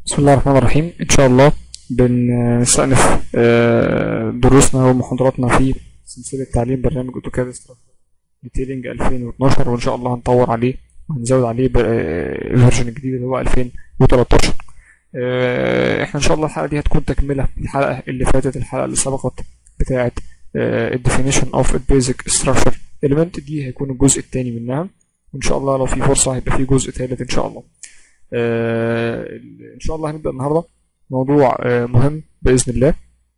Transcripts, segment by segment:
بسم الله الرحمن الرحيم إن شاء الله بنستأنف آه، دروسنا ومحاضراتنا في سلسلة تعليم برنامج أوتوكاد ديتيلينج 2012 وإن شاء الله هنطور عليه وهنزود عليه فيرجن جديد اللي هو 2013 آه، احنا إن شاء الله الحلقة دي هتكون تكملة الحلقة اللي فاتت الحلقة اللي سبقت بتاعة ال definition of a basic structure element دي هيكون الجزء الثاني منها وإن شاء الله لو في فرصة هيبقى في جزء ثالث إن شاء الله آه، ان شاء الله هنبدا النهارده موضوع آه، مهم باذن الله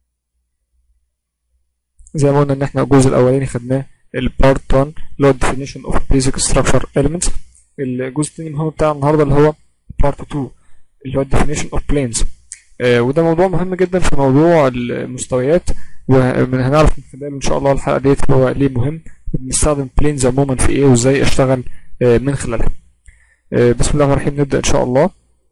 زي ما قلنا ان احنا الجزء الاولاني خدناه البارت 1 اللي هو definition of basic structure elements الجزء الثاني المهم بتاع النهارده اللي هو بارت 2 اللي هو definition of planes آه، وده موضوع مهم جدا في موضوع المستويات ومن هنعرف من خلاله ان شاء الله الحلقه ديت هو ليه مهم بنستخدم planes عموما في ايه وازاي اشتغل آه، من خلالها آه، بسم الله الرحمن الرحيم نبدأ إن شاء الله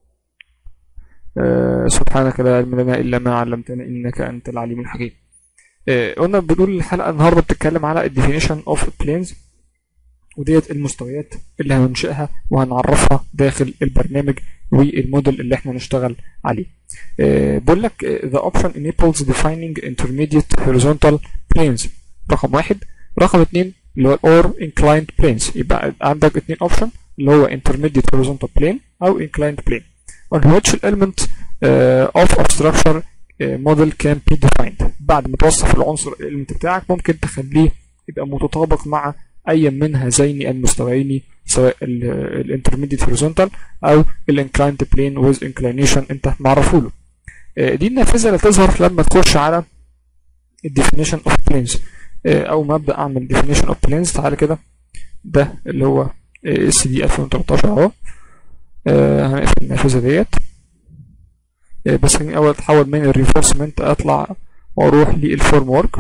آه، سبحانك لا علم لنا إلا ما علمتنا إنك أنت العليم الحكيم آه، قلنا بنقول الحلقة النهاردة بتتكلم على definition of planes وديت المستويات اللي هننشئها وهنعرفها داخل البرنامج والموديل اللي احنا نشتغل عليه آه، بقول لك آه، the option enables defining intermediate horizontal planes رقم واحد رقم اتنين اللي هو or inclined planes يبقى عندك اتنين option اللي هو intermediate horizontal plane أو inclined plane on which element uh, of a structure uh, model can be defined بعد ما توصف العنصر element بتاعك ممكن تخليه يبقى متطابق مع أي من هذين المستويين سواء ال intermediate horizontal أو ال inclined plane with inclination أنت معرفه له uh, دي النافذة اللي تظهر لما تخش على ال definition of planes uh, أول ما أبدأ أعمل definition of planes تعالى كده ده اللي هو اس دي 2013 اهو آه، هنقفل النافذه ديت آه، بس خليني اول اتحول من الريفورسمنت اطلع واروح للفورم ورك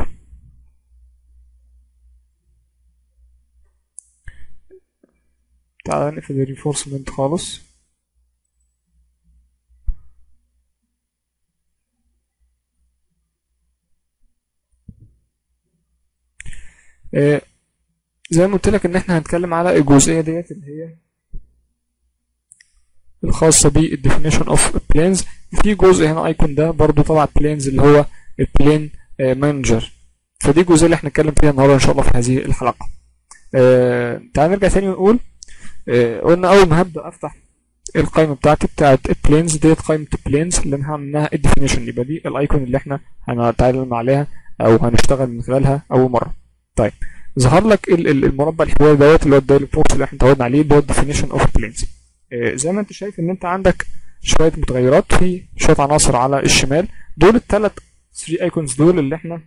تعالى نقفل الريفورسمنت خالص آه، زي ما قلت لك ان احنا هنتكلم على الجزئيه ديت اللي هي الخاصه بالديفينيشن اوف بلانز في جزء هنا ايكون ده برضو طبعا بلانز اللي هو البلان مانجر فدي الجزئيه اللي احنا هنتكلم فيها النهارده ان شاء الله في هذه الحلقه آه تعال نرجع تاني ونقول آه قلنا اول ما هبدا افتح القائمه بتاعتي بتاعت البلانز ديت قائمه البلانز اللي انا هعمل منها الديفينيشن يبقى دي الايكون اللي احنا هنتعلم عليها او هنشتغل من خلالها اول مره طيب ظهر لك ال- ال- المربع الحواري دوت اللي هو الدايلوج بوكس اللي احنا اتعودنا عليه اللي هو الديفينيشن اوف بلينز زي ما انت شايف ان انت عندك شويه متغيرات في شويه عناصر على الشمال دول الثلاث 3 ايكونز دول اللي احنا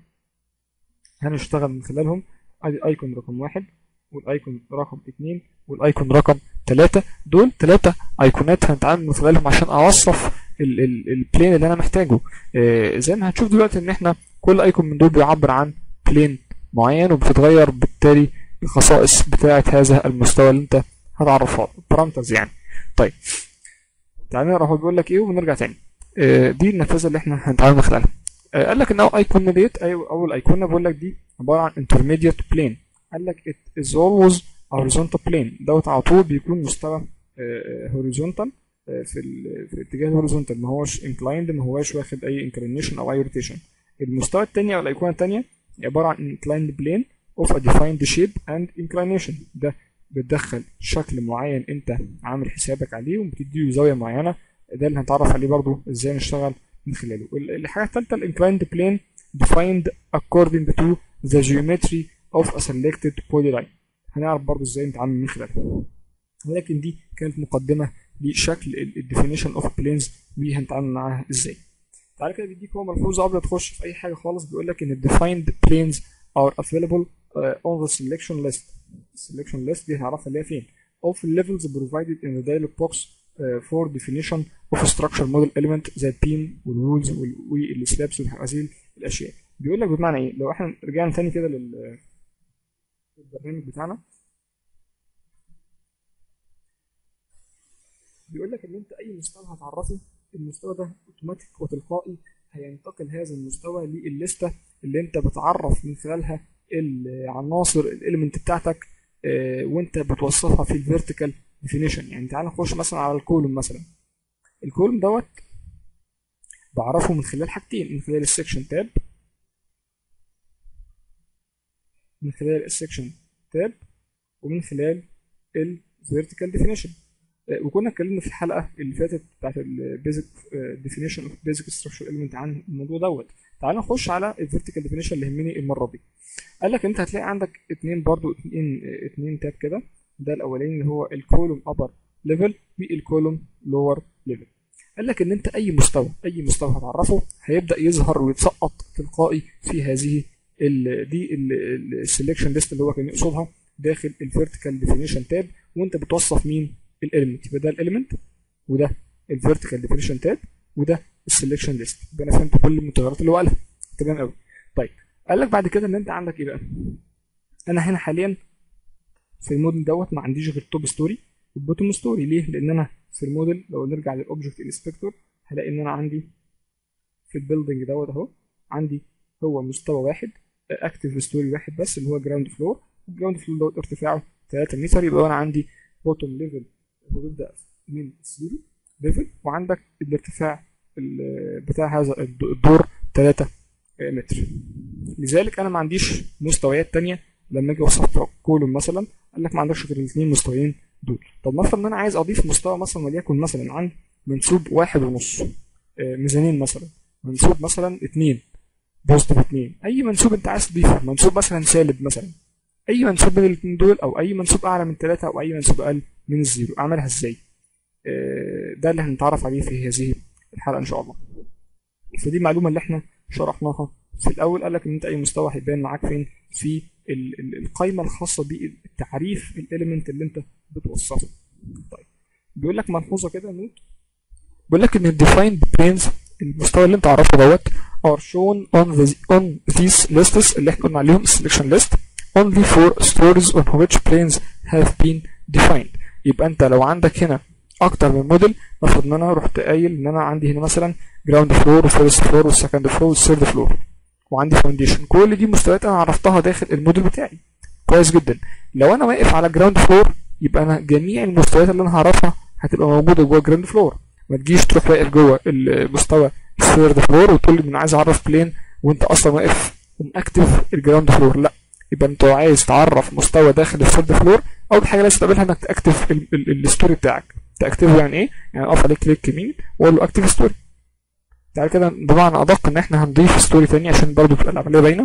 هنشتغل من خلالهم ادي ايكون رقم واحد والايكون رقم اتنين والايكون رقم ثلاثة دول ثلاثة ايقونات هنتعامل من خلالهم عشان اوصف ال- ال- البلين اللي انا محتاجه آه، زي ما هتشوف دلوقتي ان احنا كل ايكون من دول بيعبر عن بلين معين وبتتغير بالتالي الخصائص بتاعة هذا المستوى اللي انت هتعرفها بارامترز يعني طيب تعالى نقرا هو بيقول لك ايه ونرجع تاني آه، دي النافذه اللي احنا هنتعامل من خلالها آه، قال لك ان اول ايقونه ديت أي- اول ايقونه بيقول لك دي عباره عن intermediate plane قال لك it is always horizontal plane دوت على طول بيكون مستوى آه، horizontal آه، في ال- في اتجاه horizontal ما هوش inclined ما هوش واخد اي inclination او اي rotation المستوى الثاني او الايقونه الثانيه عبارة عن inclined plane of a defined shape and inclination ده بتدخل شكل معين انت عامل حسابك عليه وبتديله زاوية معينة ده اللي هنتعرف عليه برضو ازاي نشتغل من خلاله ال- الحاجة الثالثة ال inclined plane defined according to the geometry of a selected polyline هنعرف برضو ازاي نتعامل من خلالها ولكن دي كانت مقدمة لشكل ال ال definition of planes وهنتعامل معاها ازاي تعالى كده بيديك هو ملحوظة قبل ما تخش في أي حاجة خالص بيقول لك إن defined planes are available uh, on the selection list. selection list دي هنعرفها اللي هي فين. of levels provided in the dialog box uh, for definition of a structure model element زي البيم والرولز والسلابس وهذه الأشياء. بيقول لك بمعنى إيه؟ لو إحنا رجعنا تاني كده لل للبرنامج بتاعنا بيقول لك ان انت اي مستوى هتعرفه المستوى ده اوتوماتيك وتلقائي هينتقل هذا المستوى للستة اللي انت بتعرف من خلالها العناصر الاليمنت بتاعتك آه، وانت بتوصفها في الفيرتيكال ديفينيشن يعني تعال نخش مثلا على الكولوم مثلا الكولوم دوت بعرفه من خلال حاجتين من خلال السكشن تاب من خلال السكشن تاب ومن خلال الفيرتيكال ديفينيشن وكنا اتكلمنا في الحلقه اللي فاتت بتاعت البيزك ديفينيشن اوف بيزك ستراكشر اليمنت عن الموضوع دوت تعال نخش على الفيرتيكال ديفينيشن اللي يهمني المره دي قال لك انت هتلاقي عندك اتنين برضو اتنين اتنين تاب كده ده الاولاني اللي هو الكولوم ابر ليفل والكولوم لور ليفل قال لك ان انت اي مستوى اي مستوى هتعرفه هيبدا يظهر ويتسقط تلقائي في هذه ال دي السلكشن ليست اللي هو كان يقصدها داخل الفيرتيكال ديفينيشن تاب وانت بتوصف مين الاليمنت يبقى ده الاليمنت وده الفيرتيكال ديفينيشن تاب وده السلكشن ليست يبقى انا فهمت كل المتغيرات اللي هو قالها تمام قوي طيب قال لك بعد كده ان انت عندك ايه بقى انا هنا حاليا في الموديل دوت ما عنديش غير توب ستوري والبوتوم ستوري ليه لان انا في الموديل لو نرجع للاوبجكت انسبكتور هلاقي ان انا عندي في البيلدنج دوت اهو عندي هو مستوى واحد اكتف ستوري واحد بس اللي هو جراوند فلور الجراوند فلور دوت ارتفاعه 3 متر يبقى انا عندي بوتوم ليفل هو بيبدا من الزيرو ليفل وعندك الارتفاع بتاع هذا الدور 3 متر لذلك انا ما عنديش مستويات تانية لما اجي اوصف كولوم مثلا قال لك ما عندكش غير الاثنين مستويين دول طب نفرض ان انا عايز اضيف مستوى مثلا وليكن مثلا عن منسوب واحد ونص ميزانين مثلا منسوب مثلا اتنين بوزيتيف اتنين اي منسوب انت عايز تضيفه منسوب مثلا سالب مثلا اي منسوب بين الاثنين دول او اي منسوب اعلى من ثلاثة او اي منسوب اقل من الزيرو اعملها ازاي ده اللي هنتعرف عليه في هذه الحلقه ان شاء الله فدي المعلومه اللي احنا شرحناها في الاول قال لك ان انت اي مستوى هيبان معاك فين في ال ال القائمه الخاصه بالتعريف الاليمنت اللي انت بتوصفه طيب بيقول لك ملحوظه كده نوت بيقول لك ان الديفايند بلينز المستوى اللي انت عرفه دوت are shown on the on these lists اللي احنا قلنا عليهم selection list only for stories on which planes have been defined يبقى انت لو عندك هنا اكتر من موديل المفروض ان انا رحت قايل ان انا عندي هنا مثلا جراوند فلور وفيرست فلور والسكند فلور والثيرد فلور وعندي فاونديشن كل دي مستويات انا عرفتها داخل الموديل بتاعي كويس جدا لو انا واقف على جراوند فلور يبقى انا جميع المستويات اللي انا هعرفها هتبقى موجوده جوه جراوند فلور ما تجيش تروح واقف جوه المستوى الثيرد فلور وتقول لي انا عايز اعرف بلين وانت اصلا واقف ومأكتف الجراوند فلور لا يبقى انت عايز تعرف مستوى داخل الثيرد فلور اول حاجه لازم تعملها انك تاكتف الستوري بتاعك تاكتفه يعني ايه يعني اقف عليه كليك يمين واقول له اكتف ستوري تعال كده بمعنى ادق ان احنا هنضيف ستوري تاني عشان برضو تبقى العمليه باينه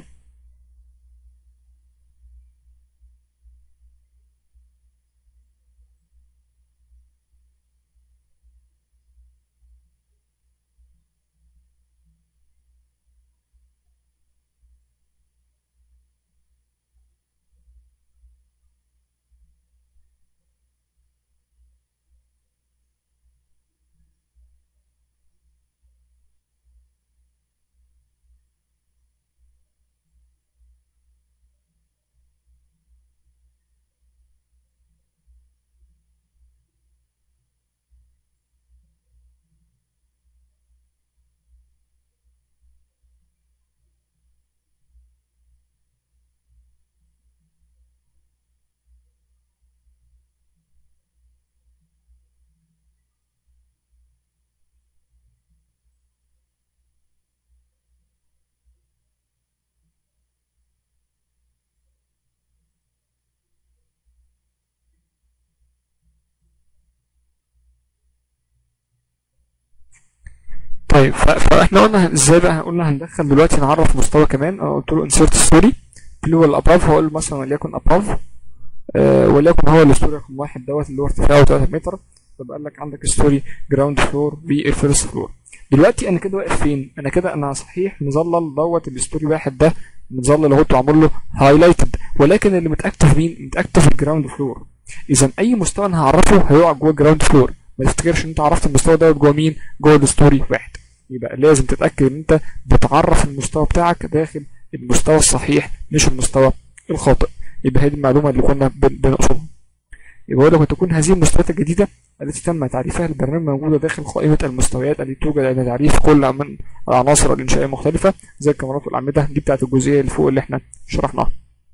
طيب فاحنا قلنا ازاي بقى قلنا هندخل دلوقتي نعرف مستوى كمان انا قلت له انسيرت ستوري اللي هو الاباف هقول له مثلا وليكن اباف آه وليكن هو الستوري رقم واحد دوت اللي هو ارتفاعه 3 متر طب قال لك عندك ستوري جراوند فلور بالفيرست فلور دلوقتي انا كده واقف فين؟ انا كده انا صحيح مظلل دوت الستوري واحد ده مظلل اهو معمول له هايلايتد ولكن اللي متاكتف مين؟ متاكتف الجراوند فلور اذا اي مستوى انا هعرفه هيقع جوه الجراوند فلور ما تفتكرش ان انت عرفت المستوى دوت جوه مين؟ جوه الستوري واحد يبقى لازم تتاكد ان انت بتعرف المستوى بتاعك داخل المستوى الصحيح مش المستوى الخاطئ يبقى هذه المعلومه اللي كنا بنقصدها يبقى لك تكون هذه المستويات الجديده التي تم تعريفها البرنامج موجوده داخل قائمه المستويات التي توجد عند تعريف كل من العناصر الانشائيه المختلفه زي الكاميرات والاعمده دي بتاعت الجزئيه اللي فوق اللي احنا شرحناها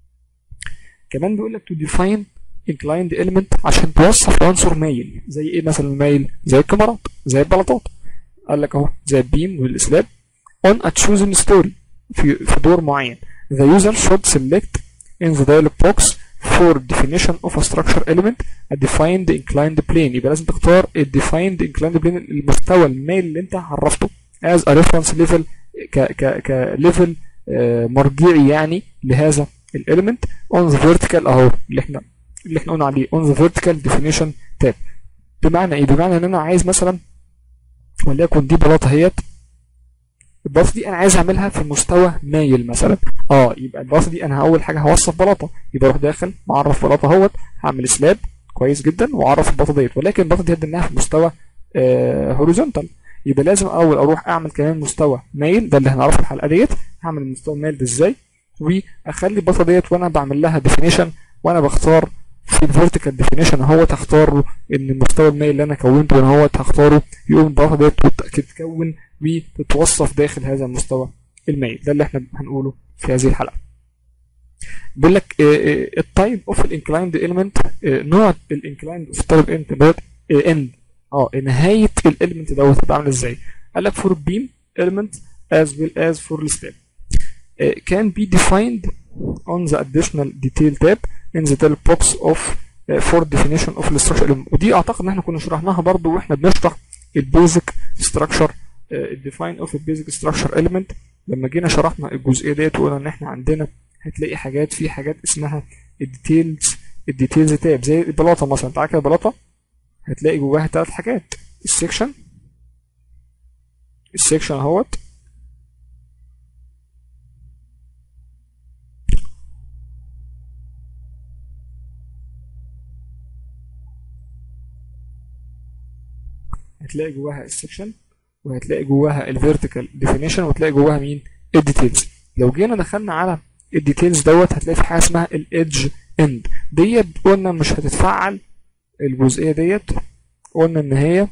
كمان بيقول لك to define inclined element عشان توصف عنصر مايل زي ايه مثلا المايل زي الكاميرات زي البلاطات قال لك اهو زي البيم والسلاب on a chosen story في في دور معين the user should select in the dialog box for definition of a structure element a defined inclined plane يبقى لازم تختار ال defined inclined plane المستوى المايل اللي انت عرفته as a reference level ك ك ك level آه، مرجعي يعني لهذا الاليمنت on the vertical اهو اللي احنا اللي احنا قلنا عليه on the vertical definition tab بمعنى ايه؟ بمعنى ان انا عايز مثلا وليكن دي بلاطه اهيت البلاطه دي انا عايز اعملها في مستوى مايل مثلا اه يبقى البلاطه دي انا اول حاجه هوصف بلاطه يبقى اروح داخل معرف بلاطه اهوت هعمل سلاب كويس جدا واعرف البلاطه ديت ولكن البلاطه دي هديناها في مستوى آه هوريزونتال يبقى لازم اول اروح اعمل كمان مستوى مايل ده اللي هنعرفه في الحلقه ديت هعمل المستوى المايل ده ازاي واخلي البلاطه ديت وانا بعمل لها ديفينيشن وانا بختار في الفيرتيكال ديفينيشن اهوت هختار ان المستوى المائي اللي انا كونته هنا اهوت هختاره يقوم البلاطه ديت تتكون وتتوصف داخل هذا المستوى المائي ده اللي احنا هنقوله في هذه الحلقه بيقول لك التايب اوف الانكلايند ايلمنت نوع الانكلايند اوف التايب انت دوت اند اه نهايه الاليمنت دوت هتبقى عامله ازاي قال لك فور بيم element as well as for step uh, can be defined on the additional detail tab in the dialog box of uh, for definition of the structure element ودي اعتقد ان احنا كنا شرحناها برضو واحنا بنشرح البيزك structure الديفاين اوف البيزك structure element لما جينا شرحنا الجزئيه ديت وقلنا ان احنا عندنا هتلاقي حاجات في حاجات اسمها الديتيلز الديتيلز تاب زي البلاطه مثلا تعالى كده البلاطه هتلاقي جواها ثلاث حاجات السكشن السكشن اهوت هتلاقي جواها السكشن وهتلاقي جواها الفيرتيكال ديفينيشن وهتلاقي جواها مين الديتيلز لو جينا دخلنا على الديتيلز دوت هتلاقي في حاجه اسمها الايدج اند ديت قلنا مش هتتفعل الجزئيه ديت قلنا ان هي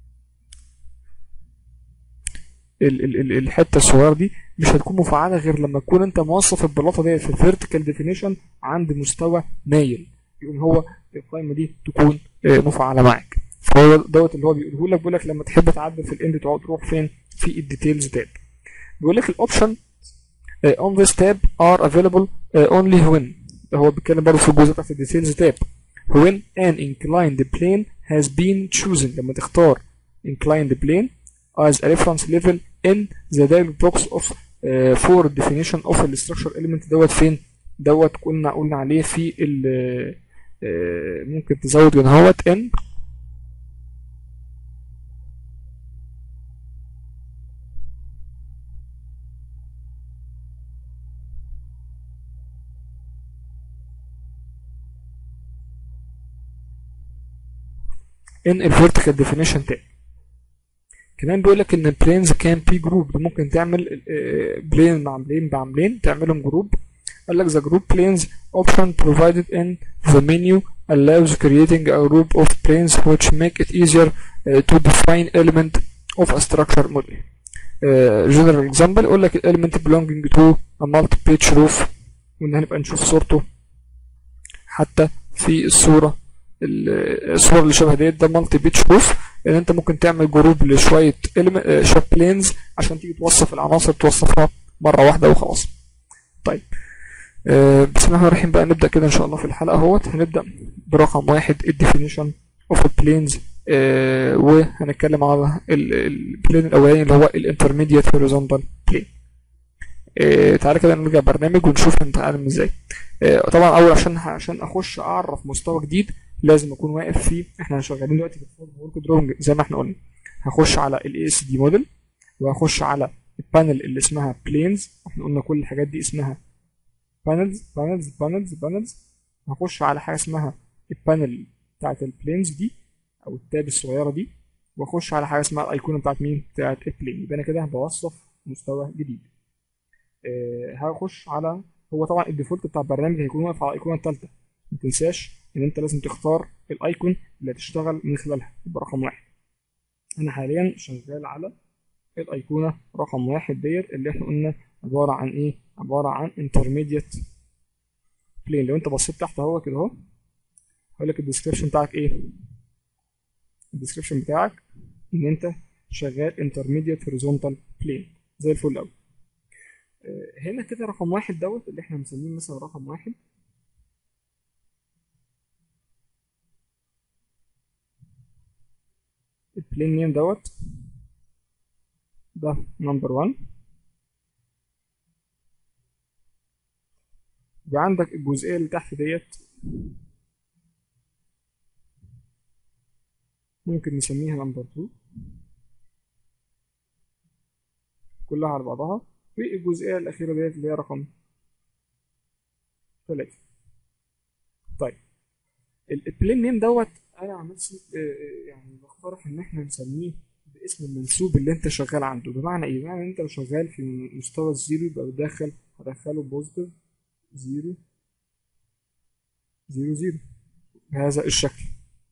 ال ال ال الحته الصغيره دي مش هتكون مفعله غير لما تكون انت موصف البلاطه ديت في الفيرتيكال ديفينيشن عند مستوى مايل يقوم هو القائمه دي تكون مفعله معاك فهو دوت اللي هو بيقوله لك بيقول لك لما تحب تعدل في الاند تقعد تروح فين في الديتيلز تاب بيقول لك الاوبشن on this tab are available only when هو بيتكلم برضه في الجزء بتاعت الديتيلز تاب when an inclined plane has been chosen لما تختار inclined plane as a reference level in the dialog box of uh, for definition of the structure element دوت فين دوت قلنا قلنا عليه في ال uh, ممكن تزود هنا اهوت ان in الفيرتيكال ديفينيشن تاب كمان بيقول لك ان البلينز كان بي جروب ممكن تعمل بلين مع بلين مع بلين تعملهم جروب قال لك the group planes option provided in the menu allows creating a group of planes which make it easier uh, to define element of a structure model uh, general example يقول لك element belonging to a multi-page roof وان هنبقى نشوف صورته حتى في الصورة الصور اللي شبه ديت ده مالتي بيتش روف ان انت ممكن تعمل جروب لشويه شويه بلينز عشان تيجي توصف العناصر توصفها مره واحده وخلاص طيب آه بسم الله الرحمن الرحيم بقى نبدا كده ان شاء الله في الحلقه اهوت هنبدا برقم واحد الديفينيشن اوف البلينز آه وهنتكلم على البلين الاولاني اللي هو الانترميديت هوريزونتال بلين آه تعالى كده نرجع برنامج ونشوف هنتعلم ازاي آه طبعا اول عشان عشان اخش اعرف مستوى جديد لازم اكون واقف في احنا شغالين دلوقتي في ورك دروينج زي ما احنا قلنا هخش على الاي اس دي موديل وهخش على البانل اللي اسمها بلينز احنا قلنا كل الحاجات دي اسمها بانلز بانلز بانلز بانلز هخش على حاجه اسمها البانل بتاعت البلينز دي او التاب الصغيره دي واخش على حاجه اسمها الايقونه بتاعت مين بتاعت البلين يبقى انا كده بوصف مستوى جديد أه هخش على هو طبعا الديفولت بتاع البرنامج هيكون واقف على الايقونه الثالثه ما تنساش ان انت لازم تختار الايكون اللي هتشتغل من خلالها يبقى رقم واحد انا حاليا شغال على الايقونه رقم واحد ديت اللي احنا قلنا عباره عن ايه عباره عن intermediate plane لو انت بصيت تحت اهو كده اهو هقول لك الديسكربشن بتاعك ايه الديسكربشن بتاعك ان انت شغال انترميديت هوريزونتال بلين زي الفل قوي هنا كده رقم واحد دوت اللي احنا مسميه مثلا رقم واحد البلين نيم دوت ده نمبر 1 يبقى عندك الجزئية اللي تحت ديت ممكن نسميها نمبر 2 كلها على بعضها والجزئية الأخيرة ديت اللي هي رقم 3 طيب البلين نيم دوت أنا عن نفسي يعني بقترح إن احنا نسميه باسم المنسوب اللي انت شغال عنده بمعنى ايه؟ بمعنى ان انت لو شغال في مستوى الزيرو يبقى بدخل هدخله بوزيتيف زيرو زيرو زيرو بهذا الشكل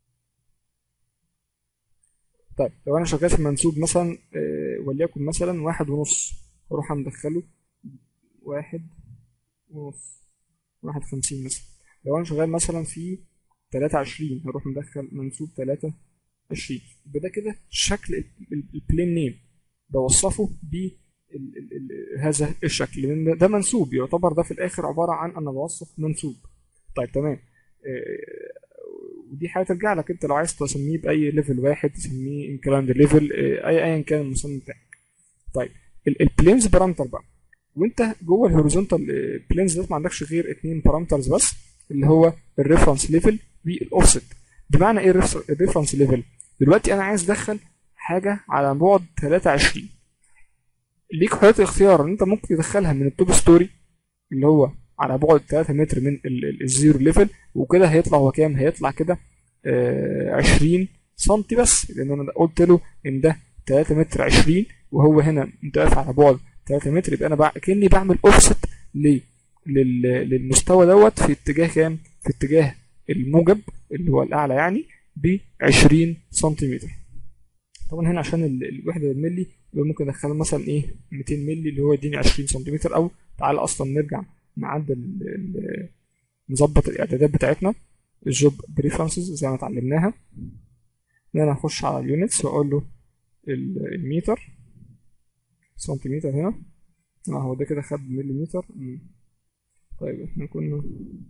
طيب لو انا شغال في منسوب مثلا آه وليكن مثلا واحد ونص اروح مدخله واحد ونص واحد خمسين مثلا لو انا شغال مثلا في تلاتة عشرين هروح مدخل منسوب تلاتة عشرين يبقى ده كده شكل البلين نيم بوصفه ب هذا الشكل لان ده منسوب يعتبر ده في الاخر عباره عن انا بوصف منسوب طيب تمام ودي حاجه ترجع لك انت لو عايز تسميه باي ليفل واحد تسميه انكلاند ليفل اي ايا كان المسمى بتاعك طيب البلينز بارامتر بقى وانت جوه الهوريزونتال بلينز ده ما عندكش غير اتنين بارامترز بس اللي هو الريفرنس ليفل والاوفست بمعنى ايه الريفرنس ليفل دلوقتي انا عايز ادخل حاجه على بعد 23 ليك حريه الاختيار ان انت ممكن تدخلها من التوب ستوري اللي هو على بعد 3 متر من الزيرو ليفل وكده هيطلع هو كام هيطلع كده آه 20 سم بس لان انا قلت له ان ده 3 متر 20 وهو هنا انت واقف على بعد 3 متر يبقى انا بع... كاني بعمل اوفست ليه لل... للمستوى دوت في اتجاه كام في اتجاه الموجب اللي هو الاعلى يعني ب 20 سنتيمتر طبعا هنا عشان الوحده بالملي يبقى ممكن ادخله مثلا ايه 200 ملي اللي هو يديني 20 سنتيمتر او تعالى اصلا نرجع نعدل نظبط الاعدادات بتاعتنا الجوب بريفرنسز زي ما اتعلمناها ان انا اخش على اليونتس واقول له المتر سنتيمتر هنا اه هو ده كده خد مليمتر طيب احنا كنا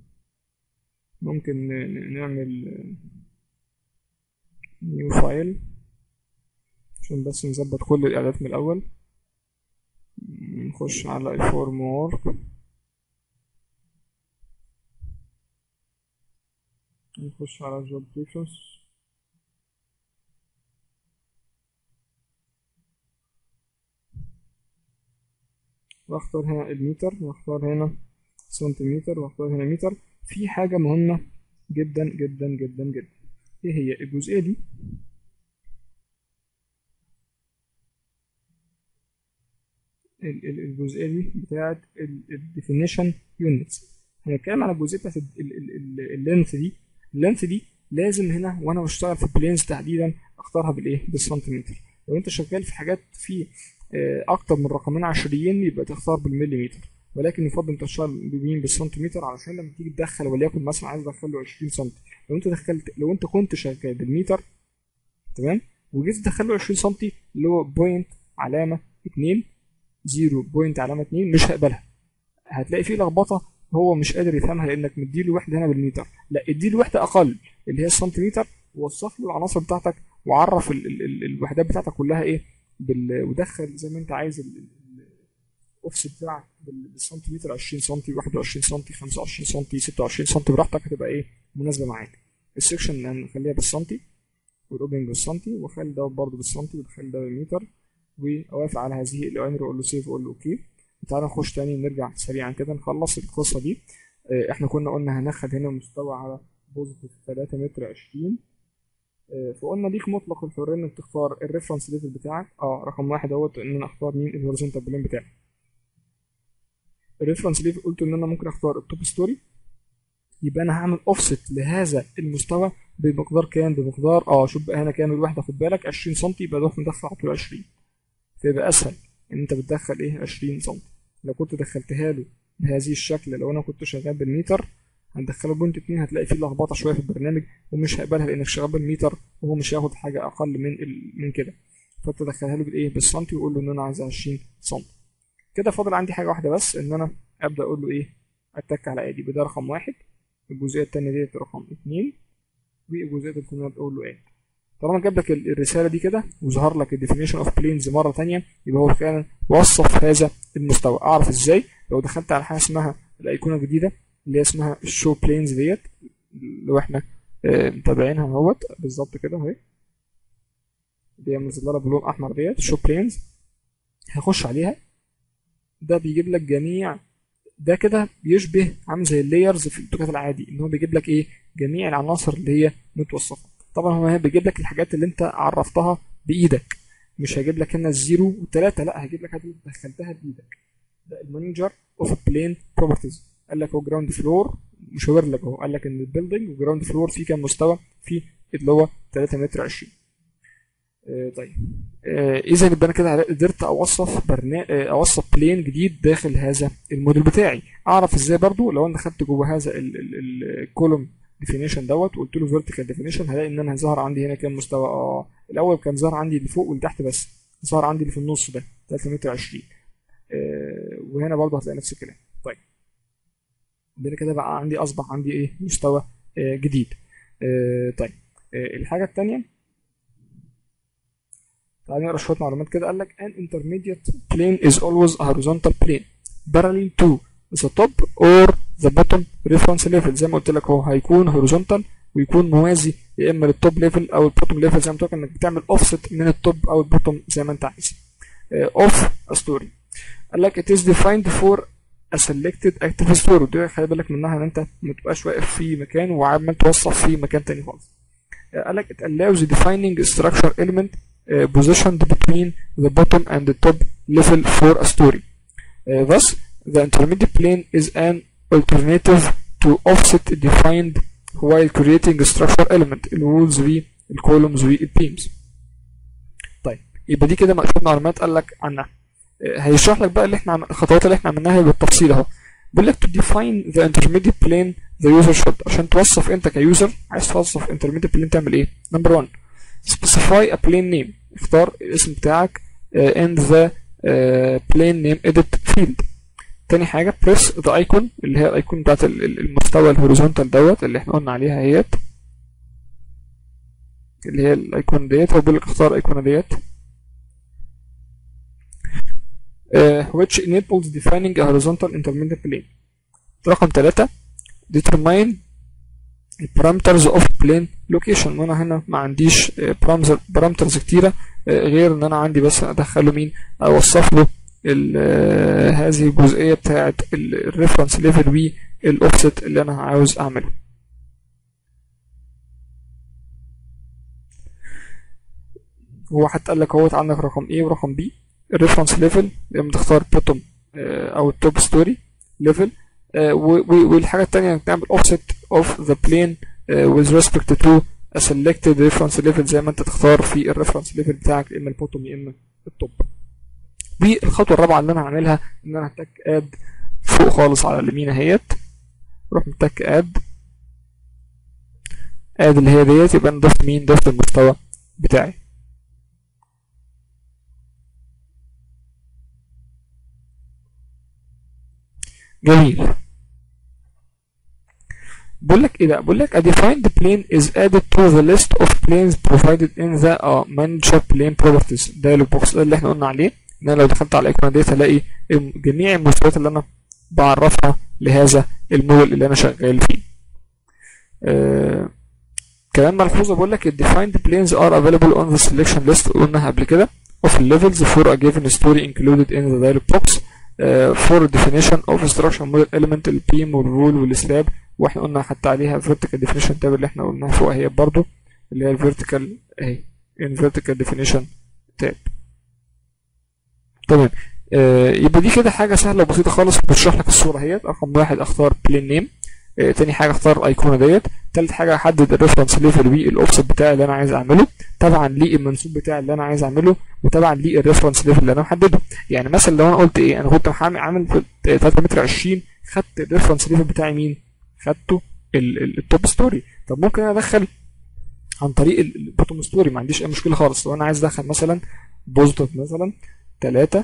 ممكن نعمل نيو فايل عشان بس نظبط كل الاعدادات من الاول نخش على الفورم وورك نخش على جوب بريفرنس واختار هنا المتر واختار هنا سنتيمتر واختار هنا متر في حاجة مهمة جدا جدا جدا جدا ايه هي الجزئية دي الجزئية دي بتاعت الديفينيشن يونتس هنتكلم على الجزئية بتاعت اللينث دي اللينث دي لازم هنا وانا بشتغل في البلينز تحديدا اختارها بالايه بالسنتيمتر لو انت شغال في حاجات في اكتر من رقمين عشريين يبقى تختار بالمليمتر ولكن يفضل انت تشتغل بمين بالسنتيمتر علشان لما تيجي تدخل وليكن مثلا عايز ادخل له 20 سم لو انت دخلت لو انت كنت شغال بالمتر تمام وجيت تدخل له 20 سم اللي هو بوينت علامه 2 0 بوينت علامه 2 مش هيقبلها هتلاقي فيه لخبطه هو مش قادر يفهمها لانك مديله وحده هنا بالمتر لا اديله وحده اقل اللي هي السنتيمتر ووصف له العناصر بتاعتك وعرف ال ال ال الوحدات بتاعتك كلها ايه بال... ودخل زي ما انت عايز الاوفست بتاعك بالسنتيمتر 20 سم 21 سم 25 سم 26 سم براحتك هتبقى ايه مناسبه معاك السكشن هنخليها بالسنتي والاوبننج بالسنتي واخلي ده برضه بالسنتي واخلي ده بالمتر واوافق على هذه الاوامر واقول له سيف واقول له اوكي تعالى نخش تاني نرجع سريعا كده نخلص القصه دي اه احنا كنا قلنا هناخد هنا مستوى على بوزيتيف 3 متر 20 اه فقلنا ليك مطلق الحريه انك تختار الريفرنس ليفل بتاعك اه رقم واحد اهوت ان انا اختار مين الهوريزونتال بلين بتاعي الريفرنس ليفل قلت ان انا ممكن اختار التوب ستوري يبقى انا هعمل اوفست لهذا المستوى بمقدار كام بمقدار اه شوف بقى هنا كام الوحده خد بالك 20 سم يبقى ده مدخل على طول 20 فيبقى اسهل ان انت بتدخل ايه 20 سم لو كنت دخلتها له بهذه الشكل لو انا كنت شغال بالمتر هندخله بوينت 2 هتلاقي فيه لخبطه شويه في البرنامج ومش هيقبلها لانك شغال بالمتر وهو مش هياخد حاجه اقل من ال... من كده فانت تدخلها له بالايه بالسنتي وقول له ان انا عايز 20 سم كده فاضل عندي حاجه واحده بس ان انا ابدا اقول له ايه اتك على ادي ده رقم واحد الجزئيه الثانيه ديت رقم اتنين والجزئيه الثانيه بقول له اد طالما جاب لك الرساله دي كده وظهر لك الديفينيشن اوف بلينز مره ثانيه يبقى هو فعلا وصف هذا المستوى اعرف ازاي لو دخلت على حاجه اسمها الايقونه الجديده اللي هي اسمها الشو بلينز ديت اللي احنا آه متابعينها اهوت بالظبط كده اهي اللي هي مظلله بلون احمر ديت الشو بلينز هخش عليها ده بيجيب لك جميع ده كده بيشبه عامل زي اللايرز في الاوتوكاد العادي ان هو بيجيب لك ايه جميع العناصر اللي هي متوصفه طبعا هو بيجيب لك الحاجات اللي انت عرفتها بايدك مش هيجيب لك هنا الزيرو والثلاثه لا هيجيب لك حاجات اللي دخلتها بايدك ده المانجر اوف بلين بروبرتيز قال لك هو جراوند فلور مشاور لك اهو قال لك ان البيلدنج وجراوند فلور فيه كام مستوى فيه اللي هو 3 متر 20 آه طيب آه اذا يبقى انا كده قدرت اوصف برنامج آه اوصف بلين جديد داخل هذا الموديل بتاعي اعرف ازاي برضو لو انا دخلت جوه هذا الكولوم ديفينيشن دوت وقلت له فيرتيكال ديفينيشن هلاقي ان انا ظهر عندي هنا كام مستوى اه الاول كان ظهر عندي اللي فوق واللي تحت بس ظهر عندي اللي في النص ده 3 متر 20 آه وهنا برضو هتلاقي نفس الكلام طيب يبقى كده بقى عندي اصبح عندي ايه مستوى آه جديد آه طيب آه الحاجه الثانيه تعالى نقرا شويه معلومات كده قال لك an intermediate plane is always a horizontal plane parallel to the top or the bottom reference level زي ما قلت لك هو هيكون horizontal ويكون موازي يا اما للتوب ليفل او البوتوم ليفل زي ما قلت لك انك بتعمل اوفست من التوب او البوتوم زي ما انت عايز اوف ستوري قال لك it is defined for a selected active story ودي خلي بالك منها ان انت ما تبقاش واقف في مكان وعمال توصف في مكان تاني خالص قال لك it allows defining structure element uh, positioned between the bottom and the top level for a story uh, thus the intermediate plane is an alternative to offset defined while creating a structure element الوولز والكولومز والبيمز طيب يبقى دي كده مقصود معلومات قال لك عنها هيشرح لك بقى اللي احنا الخطوات اللي احنا عملناها بالتفصيل اهو بيقول لك to define the intermediate plane the user should عشان توصف انت كيوزر عايز توصف intermediate plane تعمل ايه number one specify a plane name اختار الاسم بتاعك uh, in the uh, plane name edit field تاني حاجة press the icon اللي هي الايكون بتاعت المستوى الهوريزونتال دوت اللي احنا قلنا عليها اهيت اللي هي الايكون ديت هو بيقول لك اختار الايقونة ديت uh, which enables defining a horizontal intermediate plane رقم ثلاثة determine parameters of plane location وانا هنا ما عنديش parameters كتيرة غير ان انا عندي بس ادخله مين اوصف له هذه الجزئيه بتاعه الريفرنس ليفل والاوفست اللي انا عاوز اعمله هو حتى قال لك اهوت عندك رقم A ورقم B الريفرنس ليفل لما تختار بوتوم او التوب ستوري ليفل والحاجه الثانيه انك تعمل اوفست اوف ذا بلين with respect to a selected reference level زي ما انت تختار في الريفرنس ليفل بتاعك يا اما البوتوم يا اما التوب والخطوه الرابعه اللي انا هعملها ان انا هتك اد فوق خالص على اليمين اهيت اروح متك اد اد اللي هي ديت يبقى انا ضفت مين ضفت المستوى بتاعي جميل بقول لك ايه ده بقول لك a defined plane is added to the list of planes provided in the uh, manager plane properties dialog box ده اللي احنا قلنا عليه ان انا لو دخلت على الايقونه ديت هلاقي جميع المستويات اللي انا بعرفها لهذا الموديل اللي انا شغال فيه آه كمان ملحوظه بقول لك الديفايند planes are available on the selection list قلناها قبل كده of levels for a given story included in the dialog box uh, for definition of structure model element البيم والرول والسلاب واحنا قلنا حتى عليها vertical definition tab اللي احنا قلناها فوق اهي برضو اللي هي الفيرتيكال اهي in vertical definition tab تمام آه يبقى دي كده حاجه سهله وبسيطه خالص بتشرح لك الصوره اهيت رقم واحد اختار بلين نيم آه تاني حاجه اختار الايقونه ديت تالت حاجه احدد الريفرنس ليفل والاوفست بتاعي اللي انا عايز اعمله طبعا للمنسوب بتاعي اللي انا عايز اعمله وطبعا للريفرنس ليفل اللي انا محدده يعني مثلا لو انا قلت ايه انا كنت عامل في 3 متر 20 خدت الريفرنس ليفل بتاعي مين خدته التوب ستوري طب ممكن انا ادخل عن طريق البوتوم ستوري ما عنديش اي مشكله خالص لو انا عايز ادخل مثلا بوزيتيف مثلا 3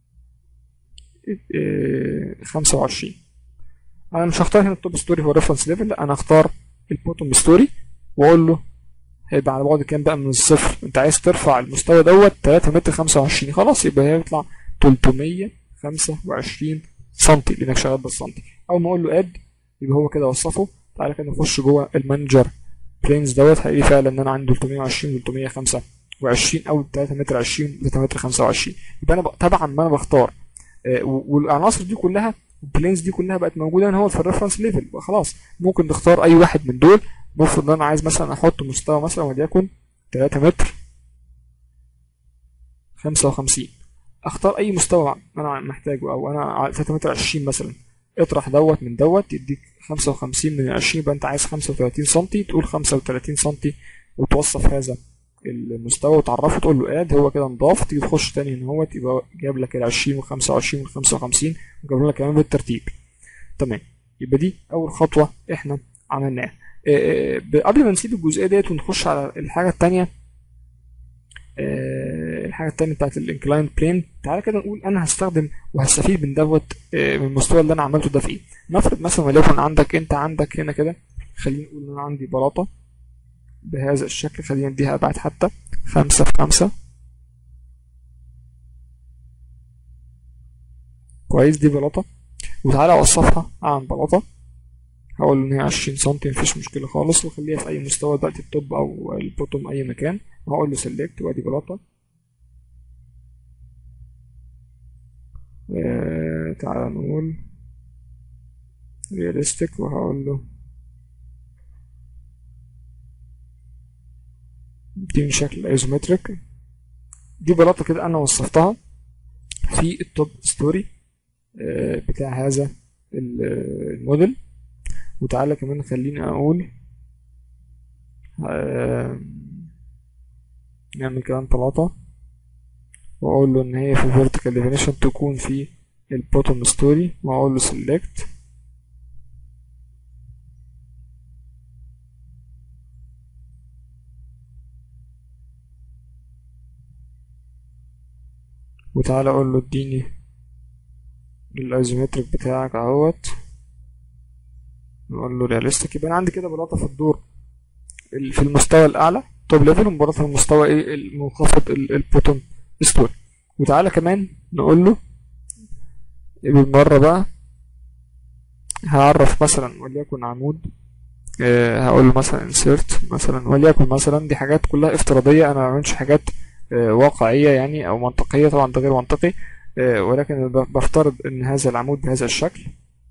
25 انا مش هختار هنا التوب ستوري هو ريفرنس ليفل لا انا هختار البوتوم ستوري واقول له هيبقى على بعد كام بقى من الصفر انت عايز ترفع المستوى دوت 3 متر 25 خلاص يبقى هيطلع 325 سنتي لانك شغال بالسنتي اول ما اقول له اد يبقى هو كده وصفه تعالى كده نخش جوه المانجر بلينز دوت هيلاقي فعلا ان انا عندي 320 325 او 3 متر 20 3 متر 25 يبقى انا طبعا ما انا بختار آه والعناصر دي كلها البلينز دي كلها بقت موجوده هنا هو في الريفرنس ليفل خلاص ممكن نختار اي واحد من دول المفروض ان انا عايز مثلا احط مستوى مثلا وليكن 3 متر 55 اختار اي مستوى انا محتاجه او انا 3 متر 20 مثلا اطرح دوت من دوت يديك 55 من 20 يبقى انت عايز 35 سم تقول 35 سم وتوصف هذا المستوى وتعرفه تقول له اد هو كده نضاف تيجي تخش تاني هنا اهوت يبقى جاب لك ال 20 وال 25 وال 55 وجاب لك كمان بالترتيب تمام يبقى دي اول خطوه احنا عملناها قبل ما نسيب الجزئيه ديت ونخش على الحاجه الثانيه الحاجه الثانيه بتاعت الانكلاين بلين تعالى كده نقول انا هستخدم وهستفيد من دوت من المستوى اللي انا عملته ده في ايه نفرض مثلا وليكن عندك انت عندك هنا كده خلينا نقول ان انا عندي بلاطه بهذا الشكل خلينا نديها ابعاد حتى خمسة في خمسة كويس دي بلاطة وتعالى اوصفها عن بلاطة هقول ان هي عشرين سنتي مفيش مشكلة خالص وخليها في اي مستوى دلوقتي التوب او البوتوم اي مكان وهقول له سيلكت وادي بلاطة آه تعالى نقول رياليستيك وهقول له دي من شكل ايزومتريك دي بلاطة كده انا وصفتها في التوب ستوري بتاع هذا الموديل وتعالى كمان خليني اقول نعمل كمان بلاطة واقول له ان هي في vertical definition تكون في البوتوم ستوري واقول له select وتعالى اقول له اديني الايزومتريك بتاعك اهوت نقول له رياليستيك يبقى انا عندي كده بلاطه في الدور في المستوى الاعلى توب ليفل وبلاطه في المستوى ايه المنخفض البوتوم ستوري وتعالى كمان نقول له بالمره بقى هعرف مثلا وليكن عمود أه هقول له مثلا insert مثلا وليكن مثلا دي حاجات كلها افتراضيه انا ما بعملش حاجات أه واقعيه يعني او منطقيه طبعا ده غير منطقي أه ولكن بفترض ان هذا العمود بهذا الشكل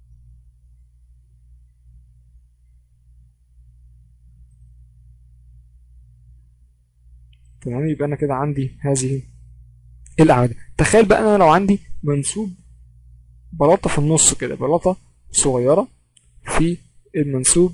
تمام يبقى انا كده عندي هذه الاعمده تخيل بقى انا لو عندي منسوب بلاطه في النص كده بلاطه صغيره في المنسوب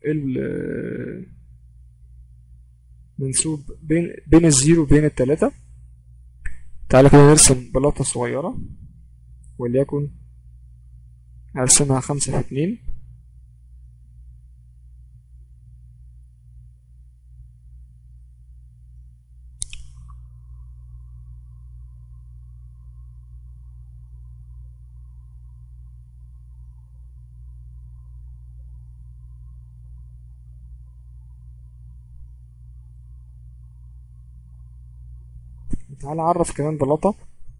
منسوب بين بين الزيرو وبين التلاتة تعالى كده نرسم بلاطة صغيرة وليكن هرسمها خمسة في اتنين تعالى اعرف كمان بلاطة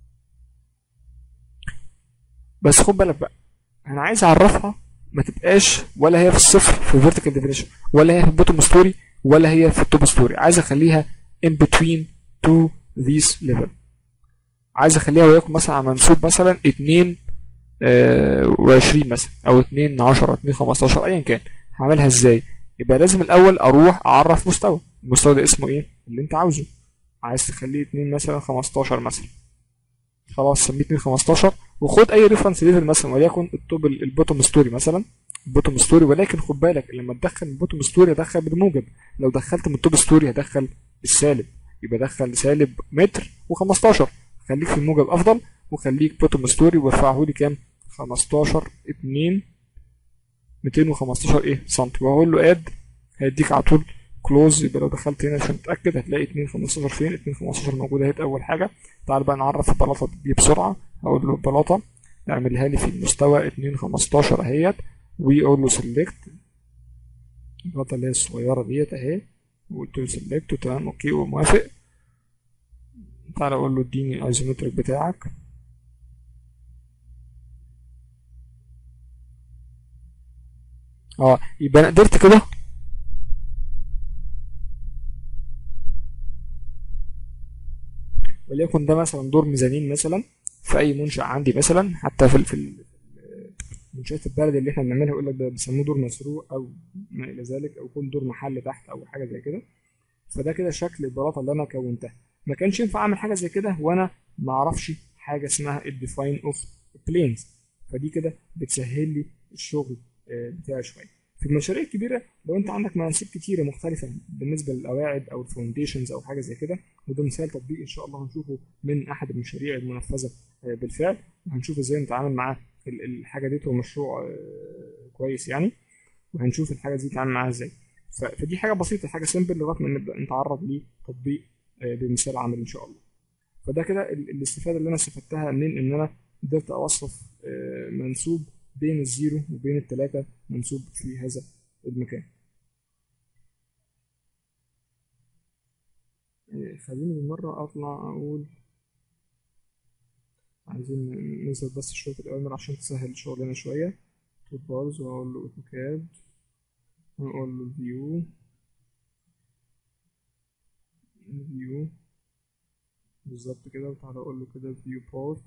بس خد بالك بقى انا عايز اعرفها ما تبقاش ولا هي في الصفر في الفيرتيكال ديفينيشن ولا هي في البوتوم ستوري ولا هي في التوب ستوري عايز اخليها in between to this level عايز اخليها وليكن مثلا على منسوب مثلا 2 و20 مثلا او 2 10 2 15 ايا كان هعملها ازاي يبقى لازم الاول اروح اعرف مستوى المستوى ده اسمه ايه اللي انت عاوزه عايز تخليه 2 مثلا 15 مثلا خلاص سميه 2 15 وخد اي ريفرنس ليفل مثلا وليكن التوب البوتوم ستوري مثلا البوتوم ستوري ولكن خد بالك لما تدخل البوتوم ستوري هدخل بالموجب لو دخلت من التوب ستوري هدخل بالسالب يبقى دخل سالب متر و15 خليك في الموجب افضل وخليك بوتوم ستوري وارفعه لي كام 15 2 215 ايه سنتي واقول له اد هيديك على طول كلوز يبقى لو دخلت هنا عشان تتاكد هتلاقي 2 15 فين 2 15 موجوده اهي اول حاجه تعال بقى نعرف البلاطه دي بسرعه اقول له البلاطه اعملها لي في المستوى 2 15 اهيت واقول له سيلكت البلاطه اللي هي الصغيره ديت اهي وقلت له سيلكت وتمام اوكي وموافق تعالى اقول له اديني الايزومتريك بتاعك اه يبقى انا قدرت كده وليكن ده مثلا دور ميزانين مثلا في اي منشأ عندي مثلا حتى في في منشأة البلد اللي احنا بنعملها يقول لك ده بيسموه دور مسروق او ما الى ذلك او يكون دور محل تحت او حاجه زي كده فده كده شكل البلاطه اللي انا كونتها ما كانش ينفع اعمل حاجه زي كده وانا ما اعرفش حاجه اسمها الديفاين اوف بلينز فدي كده بتسهل لي الشغل بتاعي شويه في المشاريع الكبيره لو انت عندك مناسيب كتيره مختلفه بالنسبه للقواعد او الفاونديشنز او حاجه زي كده وده مثال تطبيق ان شاء الله هنشوفه من احد المشاريع المنفذه بالفعل وهنشوف ازاي نتعامل مع الحاجه دي هو مشروع كويس يعني وهنشوف الحاجه دي نتعامل معاها ازاي فدي حاجه بسيطه حاجه سيمبل لغايه ما نبدا نتعرض لتطبيق بمثال عمل ان شاء الله فده كده الاستفاده اللي انا استفدتها من ان انا قدرت اوصف منسوب بين الزيرو وبين التلاتة منسوب في هذا المكان خليني بالمرة أطلع أقول عايزين ننزل بس شوية الأوامر عشان تسهل شغلنا شوية توت بارز وأقول له أوتوكاد وأقول له فيو فيو بالظبط كده وتعالى أقول له كده فيو بورت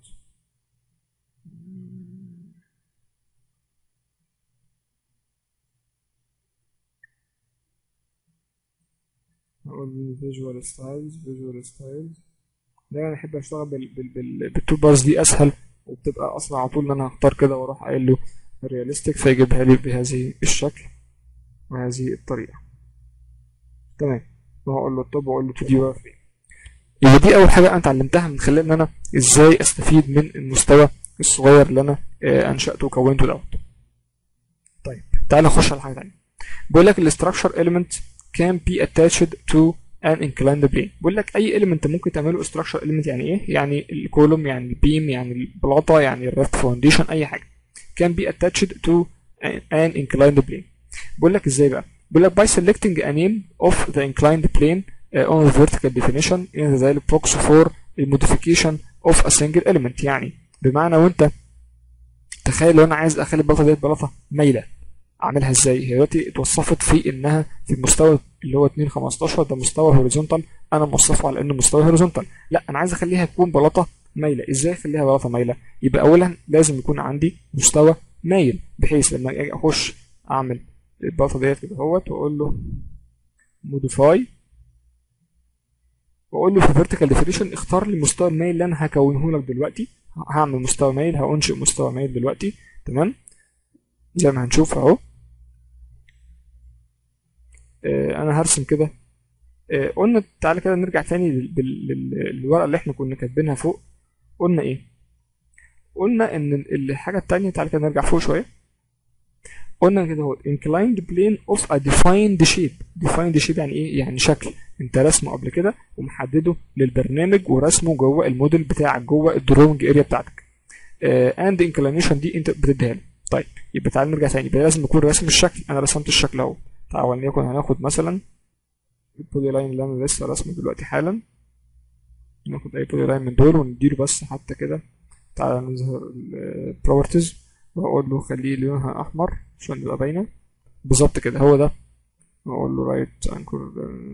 اقول فيجوال ستايلز فيجوال ستايلز دايما احب اشتغل بال بال بال بالتول بارز دي اسهل وبتبقى اسرع على طول ان انا هختار كده واروح قايل له رياليستيك فيجيبها لي بهذه الشكل وهذه الطريقه تمام وهقول له التوب واقول له تو دي واقف فين يبقى دي اول حاجه انا اتعلمتها من خلال ان انا ازاي استفيد من المستوى الصغير اللي انا انشاته وكونته دوت طيب تعال نخش على حاجه ثانيه بيقول لك الاستراكشر element can be attached to an inclined plane بيقول لك اي element ممكن تعمله structure element يعني ايه يعني الكولوم يعني البيم يعني البلاطه يعني الرفت فاونديشن اي حاجه can be attached to an inclined plane بيقول لك ازاي بقى بيقول لك by selecting a name of the inclined plane uh, on the vertical definition in the box for the modification of a single element يعني بمعنى وانت تخيل لو انا عايز اخلي البلاطه ديت بلاطه مايله اعملها ازاي هي دلوقتي اتوصفت في انها في المستوى اللي هو 2 15 ده مستوى هوريزونتال انا موصفه على انه مستوى هوريزونتال لا انا عايز اخليها تكون بلاطه مايله ازاي اخليها بلاطه مايله يبقى اولا لازم يكون عندي مستوى مايل بحيث لما اجي اخش اعمل البلاطه ديت كده اهوت واقول له موديفاي واقول له في فيرتيكال ديفينيشن اختار لي المستوى المايل اللي انا هكونه لك دلوقتي هعمل مستوى مايل هانشئ مستوى مايل دلوقتي تمام زي ما هنشوف اهو انا هرسم كده قلنا تعالى كده نرجع تاني للورقه اللي احنا كنا كاتبينها فوق قلنا ايه قلنا ان الحاجه التانية تعالى كده نرجع فوق شويه قلنا كده هو inclined plane of a defined shape defined shape يعني ايه يعني شكل انت رسمه قبل كده ومحدده للبرنامج ورسمه جوه الموديل بتاعك جوه الدروينج اريا بتاعتك اند uh, inclination دي انت بتديها له طيب يبقى تعالى نرجع تاني يبقى لازم يكون راسم الشكل انا رسمت الشكل اهو تعالى وليكن هناخد مثلا البولي لاين اللي انا لسه رسمه دلوقتي حالا ناخد اي بولي لاين من دول ونديله بس حتى كده تعالى نظهر البروبرتيز واقول له خليه لونها احمر عشان تبقى باينه بالظبط كده هو ده واقول له رايت انكر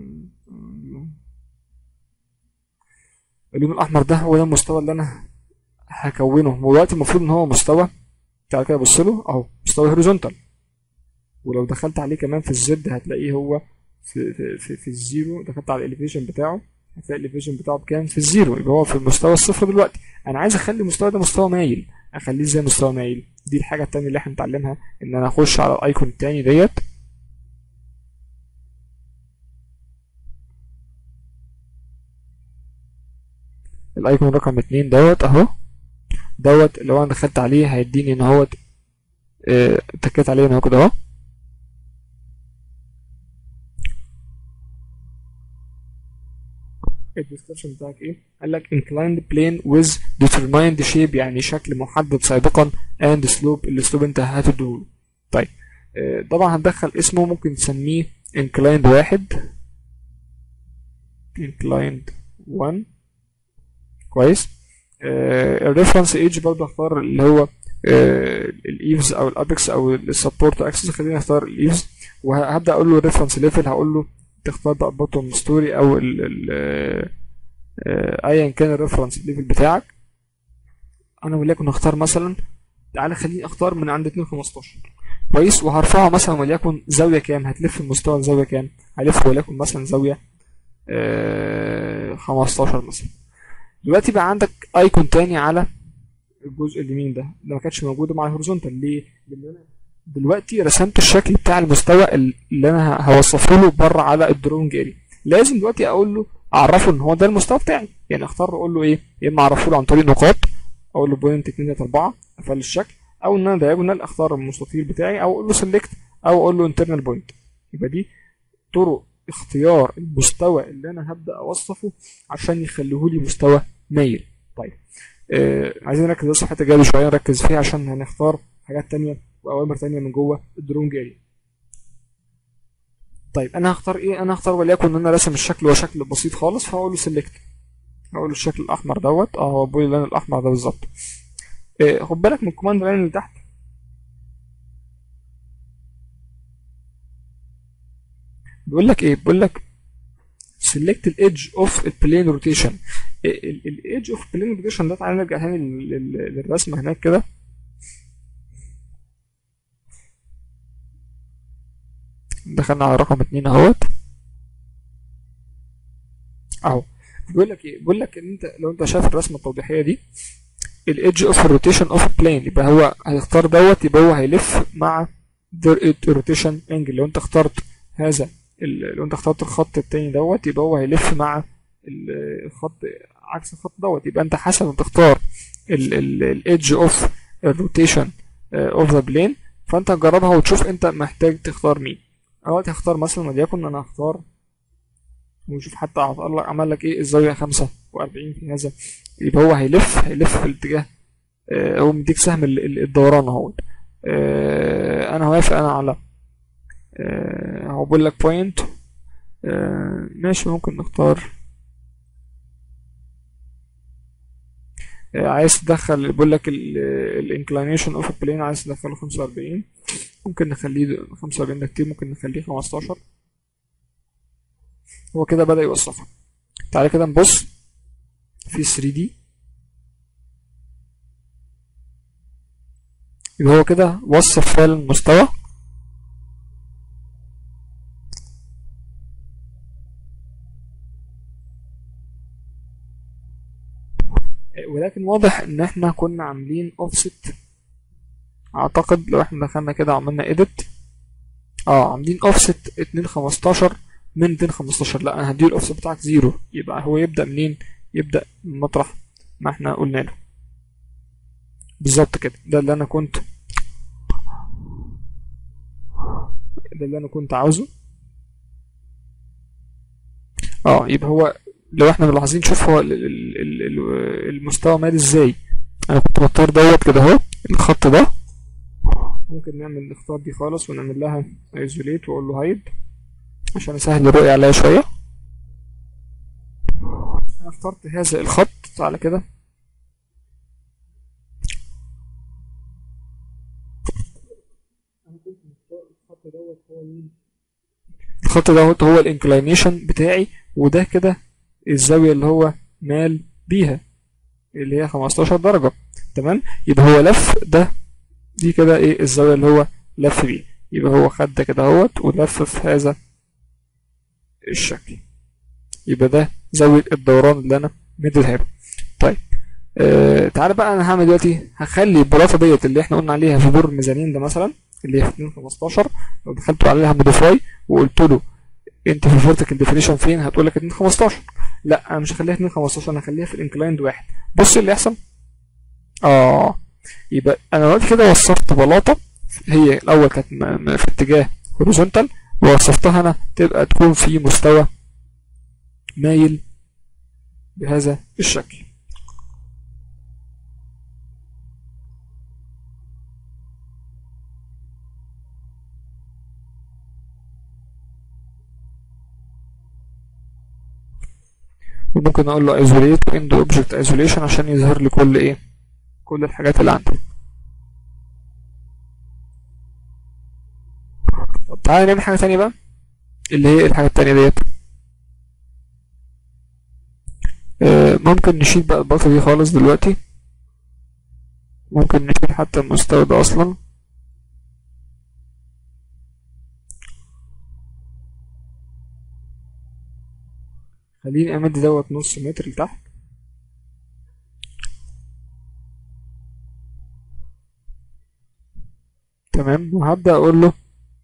اللون الاحمر ده هو ده المستوى اللي انا هكونه هو دلوقتي المفروض ان هو مستوى تعالى كده بص له اهو مستوى هوريزونتال ولو دخلت عليه كمان في الزد هتلاقيه هو في في في, في الزيرو دخلت على الاليفيشن بتاعه هتلاقي الاليفيشن بتاعه بكام في الزيرو يبقى هو في المستوى الصفر دلوقتي انا عايز اخلي المستوى ده مستوى مايل اخليه ازاي مستوى مايل دي الحاجه التانية اللي احنا نتعلمها ان انا اخش على الايكون التاني ديت الايكون رقم اتنين دوت اهو دوت لو انا دخلت عليه هيديني ان هو اه تكيت عليه ان هو كده اهو الديسكربشن بتاعك ايه قال لك inclined plane with determined shape يعني شكل محدد سابقا and slope الاسلوب انت هتديهوله طيب آه، طبعا هتدخل اسمه ممكن تسميه inclined واحد inclined 1 كويس الريفرنس ايج برضه اختار اللي هو الايفز او الابكس او السبورت اكسس خليني اختار الايفز وهبدا اقول له الريفرنس ليفل هقول له تختار بقى بوتوم ستوري او ال ال آه، ايا كان الريفرنس ليفل بتاعك انا وليكن هختار مثلا تعالى خليني اختار من عند 2 15 كويس وهرفعه مثلا وليكن زاويه كام هتلف المستوى لزاويه كام هلف وليكن مثلا زاويه آه 15 مثلا دلوقتي بقى عندك ايكون تاني على الجزء اليمين ده ده ما كانتش موجوده مع الهوريزونتال ليه؟ لان انا دلوقتي رسمت الشكل بتاع المستوى اللي انا ه- هوصفه له بره على الدرونج اري لازم دلوقتي اقول له اعرفه ان هو ده المستوى بتاعي يعني اختار اقول له ايه يا اما اعرفه له عن طريق نقاط اقول له بوينت 2 3 4 افعل الشكل او ان انا دايجونال اختار المستطيل بتاعي او اقول له سيلكت او اقول له انترنال بوينت يبقى دي طرق اختيار المستوى اللي انا هبدا اوصفه عشان يخليه لي مستوى مايل طيب آه عايزين نركز بس في الحته الجايه دي شويه نركز فيها عشان هنختار حاجات تانية واوامر تانية من جوه الدرونج اريا طيب انا هختار ايه انا هختار وليكن ان انا راسم الشكل هو شكل بسيط خالص فهقول له سيلكت هقول له الشكل الاحمر دوت اه هو بولي اللون الاحمر ده بالظبط آه خد بالك من الكوماند لاين اللي تحت بيقول لك ايه بيقول لك select الإيدج اوف البلين روتيشن الإيدج اوف البلين روتيشن ده تعالى نرجع تاني لل- لل- للرسمه هناك كده دخلنا على رقم اتنين اهوت اهو بيقول لك ايه بيقول لك ان انت لو انت شايف الرسمه التوضيحيه دي الايدج اوف الروتيشن اوف بلين يبقى هو هيختار دوت يبقى هو هيلف مع الروتيشن انجل لو انت اخترت هذا ال- لو انت اخترت الخط التاني دوت يبقى هو هيلف مع ال- الخط عكس الخط دوت يبقى انت حسب ما تختار الايدج اوف الروتيشن اوف ذا بلين فانت تجربها وتشوف انت محتاج تختار مين انا دلوقتي هختار مثلا وليكن انا هختار ونشوف حتى عمل لك عمل لك ايه الزاويه 45 في هذا يبقى هو هيلف هيلف في الاتجاه آه، هو مديك سهم ال- ال- الدوران اهو آه، انا هوافق انا على آه، هو بيقول لك بوينت ماشي ممكن نختار آه، عايز تدخل بيقول لك الانكلينيشن اوف البلين عايز تدخله 45 ممكن نخليه 45 ده كتير ممكن نخليه 15 هو كده بدأ يوصفها تعالى كده نبص في 3 دي يبقى هو كده وصف فعلا المستوى ولكن واضح ان احنا كنا عاملين اوفست اعتقد لو احنا دخلنا كده وعملنا edit اه عاملين اوفست 2 15 من 2 15 لا انا هديه الاوفست بتاعك زيرو يبقى هو يبدأ منين يبدأ من مطرح ما احنا قلنا له بالظبط كده ده اللي انا كنت ده اللي انا كنت عاوزه اه يبقى هو لو احنا ملاحظين شوف هو ال- ال- ال- ال- المستوى مال ازاي انا كنت بختار دوت كده اهو الخط ده ممكن نعمل نختار دي خالص ونعمل لها ايزوليت واقول له هايد عشان اسهل الرؤية عليا شوية انا اخترت هذا الخط تعالى كده انا كنت مختار الخط دوت هو مين الخط دوت هو الانكلينيشن بتاعي وده كده الزاوية اللي هو مال بيها اللي هي 15 درجة تمام يبقى هو لف ده دي كده ايه الزاوية اللي هو لف بيه يبقى هو خد ده كده اهوت ولف في هذا الشكل يبقى ده زاوية الدوران اللي انا مديها له طيب آه تعالى بقى انا هعمل دلوقتي هخلي البلاطة ديت اللي احنا قلنا عليها في دور الميزانين ده مثلا اللي هي في 2 15 لو دخلت عليها موديفاي وقلت له انت في الفيرتيكال ديفينيشن فين هتقول لك 2 15 لا انا مش هخليها 2 15 انا هخليها في الانكلايند واحد بص اللي يحصل اه يبقى انا دلوقتي كده وصفت بلاطه هي الاول كانت م- م- في اتجاه هوريزونتال ووصفتها انا تبقى تكون في مستوى مايل بهذا الشكل وممكن اقول له isolate end object isolation عشان يظهر لي كل ايه كل الحاجات اللي عندي طب تعالى نعمل حاجة تانية بقى اللي هي الحاجة التانية ديت آه، ممكن نشيل بقى البلاطة دي خالص دلوقتي ممكن نشيل حتى المستوى ده اصلا خليني امد دوت نص متر لتحت تمام وهبدأ اقول له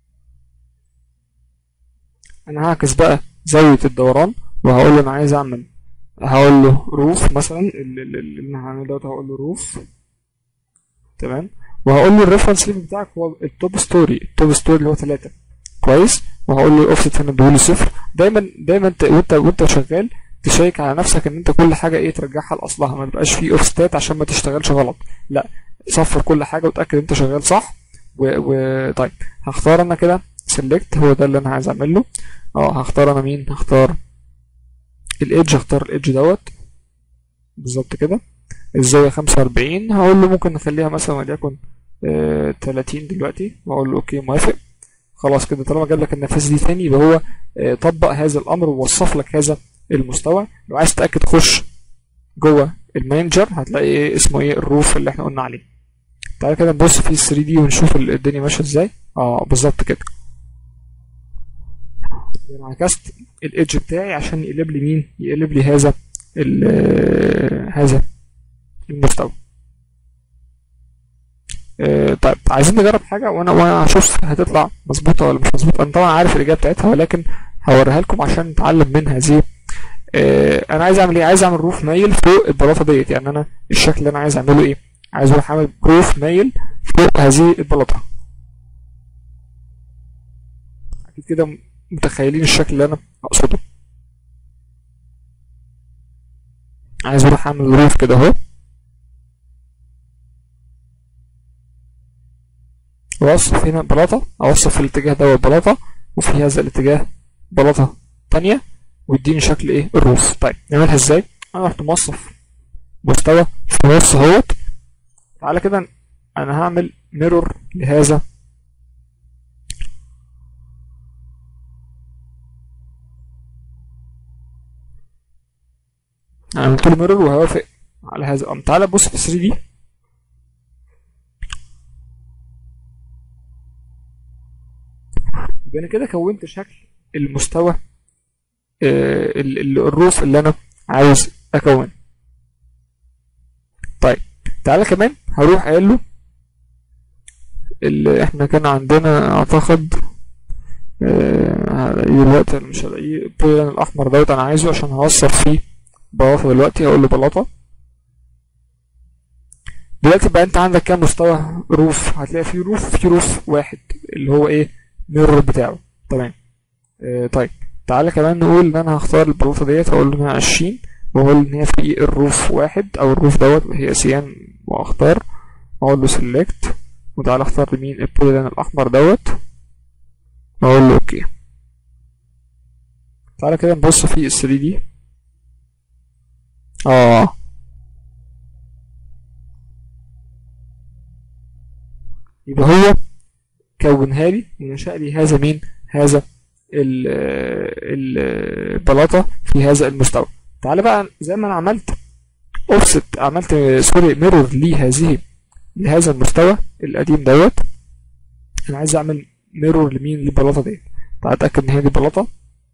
انا هعكس بقى زاوية الدوران وهقول له انا عايز اعمل هقول له روف مثلا ال- ال- ال- اللي انا هعمله دوت هقول له روف تمام وهقول له الريفرنس ليفل بتاعك هو التوب ستوري التوب ستوري اللي هو 3 كويس وهقول له الاوفست هنا اديهولي صفر دايما دايما انت وانت وانت شغال تشيك على نفسك ان انت كل حاجه ايه ترجعها لاصلها ما تبقاش فيه اوفستات عشان ما تشتغلش غلط لا صفر كل حاجه وتاكد انت شغال صح و... و... طيب هختار انا كده سيلكت هو ده اللي انا عايز اعمله اه هختار انا مين هختار الايدج هختار الايدج دوت بالظبط كده الزاويه 45 هقول له ممكن نخليها مثلا وليكن آه 30 دلوقتي واقول له اوكي موافق خلاص كده طالما جاب لك النفاذ دي تاني يبقى هو آه، طبق هذا الامر ووصف لك هذا المستوى لو عايز تتاكد خش جوه المانجر هتلاقي ايه اسمه ايه الروف اللي احنا قلنا عليه تعالى كده نبص في 3 دي ونشوف ال- الدنيا ماشيه ازاي اه بالظبط كده انا عكست الايدج بتاعي عشان يقلب لي مين يقلب لي هذا ال- آه، هذا المستوى آه، طيب عايزين نجرب حاجه وانا وانا هشوف هتطلع مظبوطه ولا مش مظبوطه انا طبعا عارف الاجابه بتاعتها ولكن هوريها لكم عشان نتعلم من هذه آه، انا عايز اعمل ايه عايز اعمل روف مايل فوق البلاطه ديت يعني انا الشكل اللي انا عايز اعمله ايه عايز اروح اعمل روف مايل فوق هذه البلاطه اكيد كده متخيلين الشكل اللي انا اقصده عايز اروح اعمل روف كده اهو واوصف هنا بلاطه اوصف في الاتجاه ده بلاطه وفي هذا الاتجاه بلاطه تانية ويديني شكل ايه الروف طيب نعملها ازاي انا رحت موصف مستوى في النص اهوت تعالى كده انا هعمل ميرور لهذا عملت له ميرور وهوافق على هذا الامر تعالى بص في 3 دي يبقى انا كده كونت شكل المستوى آه، ال- ال- الروف اللي انا عاوز اكونه طيب تعالى كمان هروح قايل له اللي احنا كان عندنا اعتقد آه، هلاقيه دلوقتي أنا مش هلاقيه البوليان الاحمر دوت انا عايزه عشان هوصف فيه بلاطه دلوقتي هقول له بلاطه دلوقتي بقى انت عندك كام مستوى روف هتلاقي فيه روف في روف واحد اللي هو ايه ميرور بتاعه تمام آه طيب تعالى كمان نقول ان انا هختار البلاطه ديت هقول له انها 20 واقول ان هي في الروف واحد او الروف دوت هي سيان واختار اقول له سيلكت وتعالى اختار مين البوليان الاحمر دوت واقول له اوكي تعالى كده نبص في ال 3 دي اه يبقى هو كونها لي ونشأ لي هذا مين هذا ال- ال- البلاطة في هذا المستوى تعالى بقى زي ما انا عملت اوفست عملت سوري ميرور لهذه لهذا المستوى القديم دوت انا عايز اعمل ميرور لمين للبلاطة ديت تعالى اتأكد ان هي دي بلاطة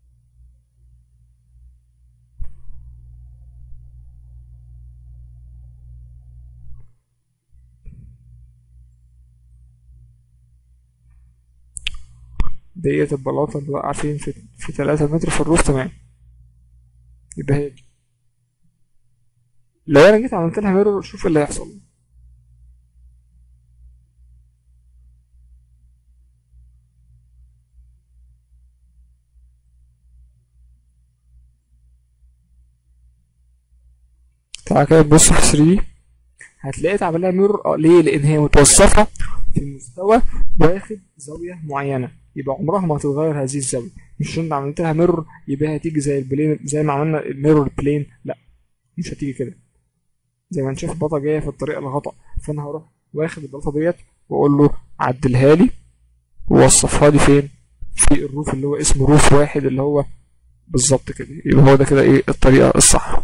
ديت البلاطة اللي واقعة فين في في 3 متر في الروف تمام يبقى هي دي لو انا جيت عملت لها ميرور شوف اللي هيحصل تعالى كده نبص في 3 دي هتلاقي اتعمل لها ميرور اه ليه؟ لان هي متوصفه في مستوى واخد زاويه معينه يبقى عمرها ما هتتغير هذه الزاويه مش عشان عملت لها ميرور يبقى هتيجي زي البلين زي ما عملنا الميرور بلين لا مش هتيجي كده زي ما انت شايف البلاطه جايه في الطريقه الخطا فانا هروح واخد البلاطه ديت واقول له عدلها لي ووصفها لي فين في الروف اللي هو اسمه روف واحد اللي هو بالظبط كده يبقى هو ده كده ايه الطريقه الصح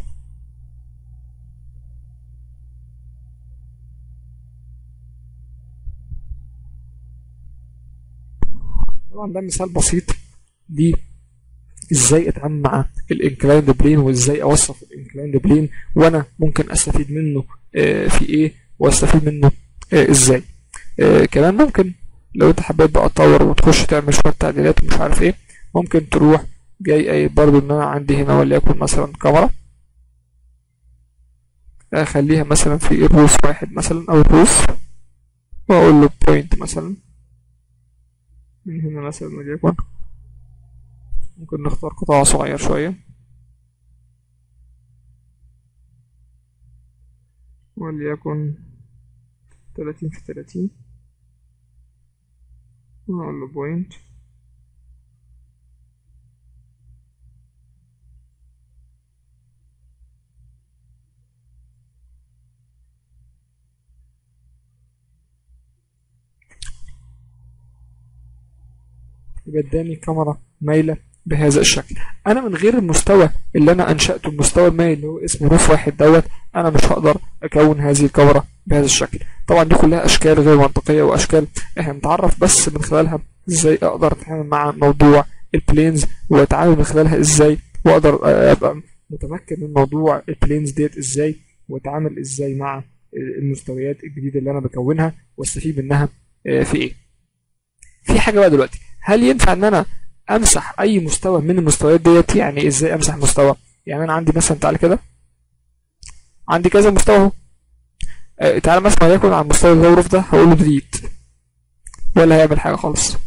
طبعا ده مثال بسيط ل ازاي اتعامل مع الانكلايند بلين وازاي اوصف الانكلايند بلين وانا ممكن استفيد منه آه، في ايه واستفيد منه آه، ازاي آه، كمان ممكن لو انت حبيت بقى تطور وتخش تعمل شويه تعديلات ومش عارف ايه ممكن تروح جاي اي برضو ان انا عندي هنا وليكن مثلا كاميرا اخليها مثلا في الروف واحد مثلا او الروف واقول له بوينت مثلا من هنا مثلا وليكن ممكن نختار قطاع صغير شوية وليكن تلاتين في تلاتين ونقول له بوينت يبقى اداني كاميرا مايلة بهذا الشكل انا من غير المستوى اللي انا انشأته المستوى المائل اللي هو اسمه روف واحد دوت انا مش هقدر اكون هذه الكاميرا بهذا الشكل طبعا دي كلها اشكال غير منطقية واشكال احنا نتعرف بس من خلالها ازاي اقدر اتعامل مع موضوع البلينز واتعامل من خلالها ازاي واقدر ابقى متمكن من موضوع البلينز ديت ازاي واتعامل ازاي مع المستويات الجديدة اللي انا بكونها واستفيد منها في ايه في حاجة بقى دلوقتي هل ينفع ان انا امسح اي مستوى من المستويات ديت يعني ازاي امسح مستوى يعني انا عندي مثلا تعالى كده عندي كذا مستوى اهو آه، تعالى مثلا وليكن على المستوى الغرف ده هقول له ديليت ولا هيعمل حاجه خالص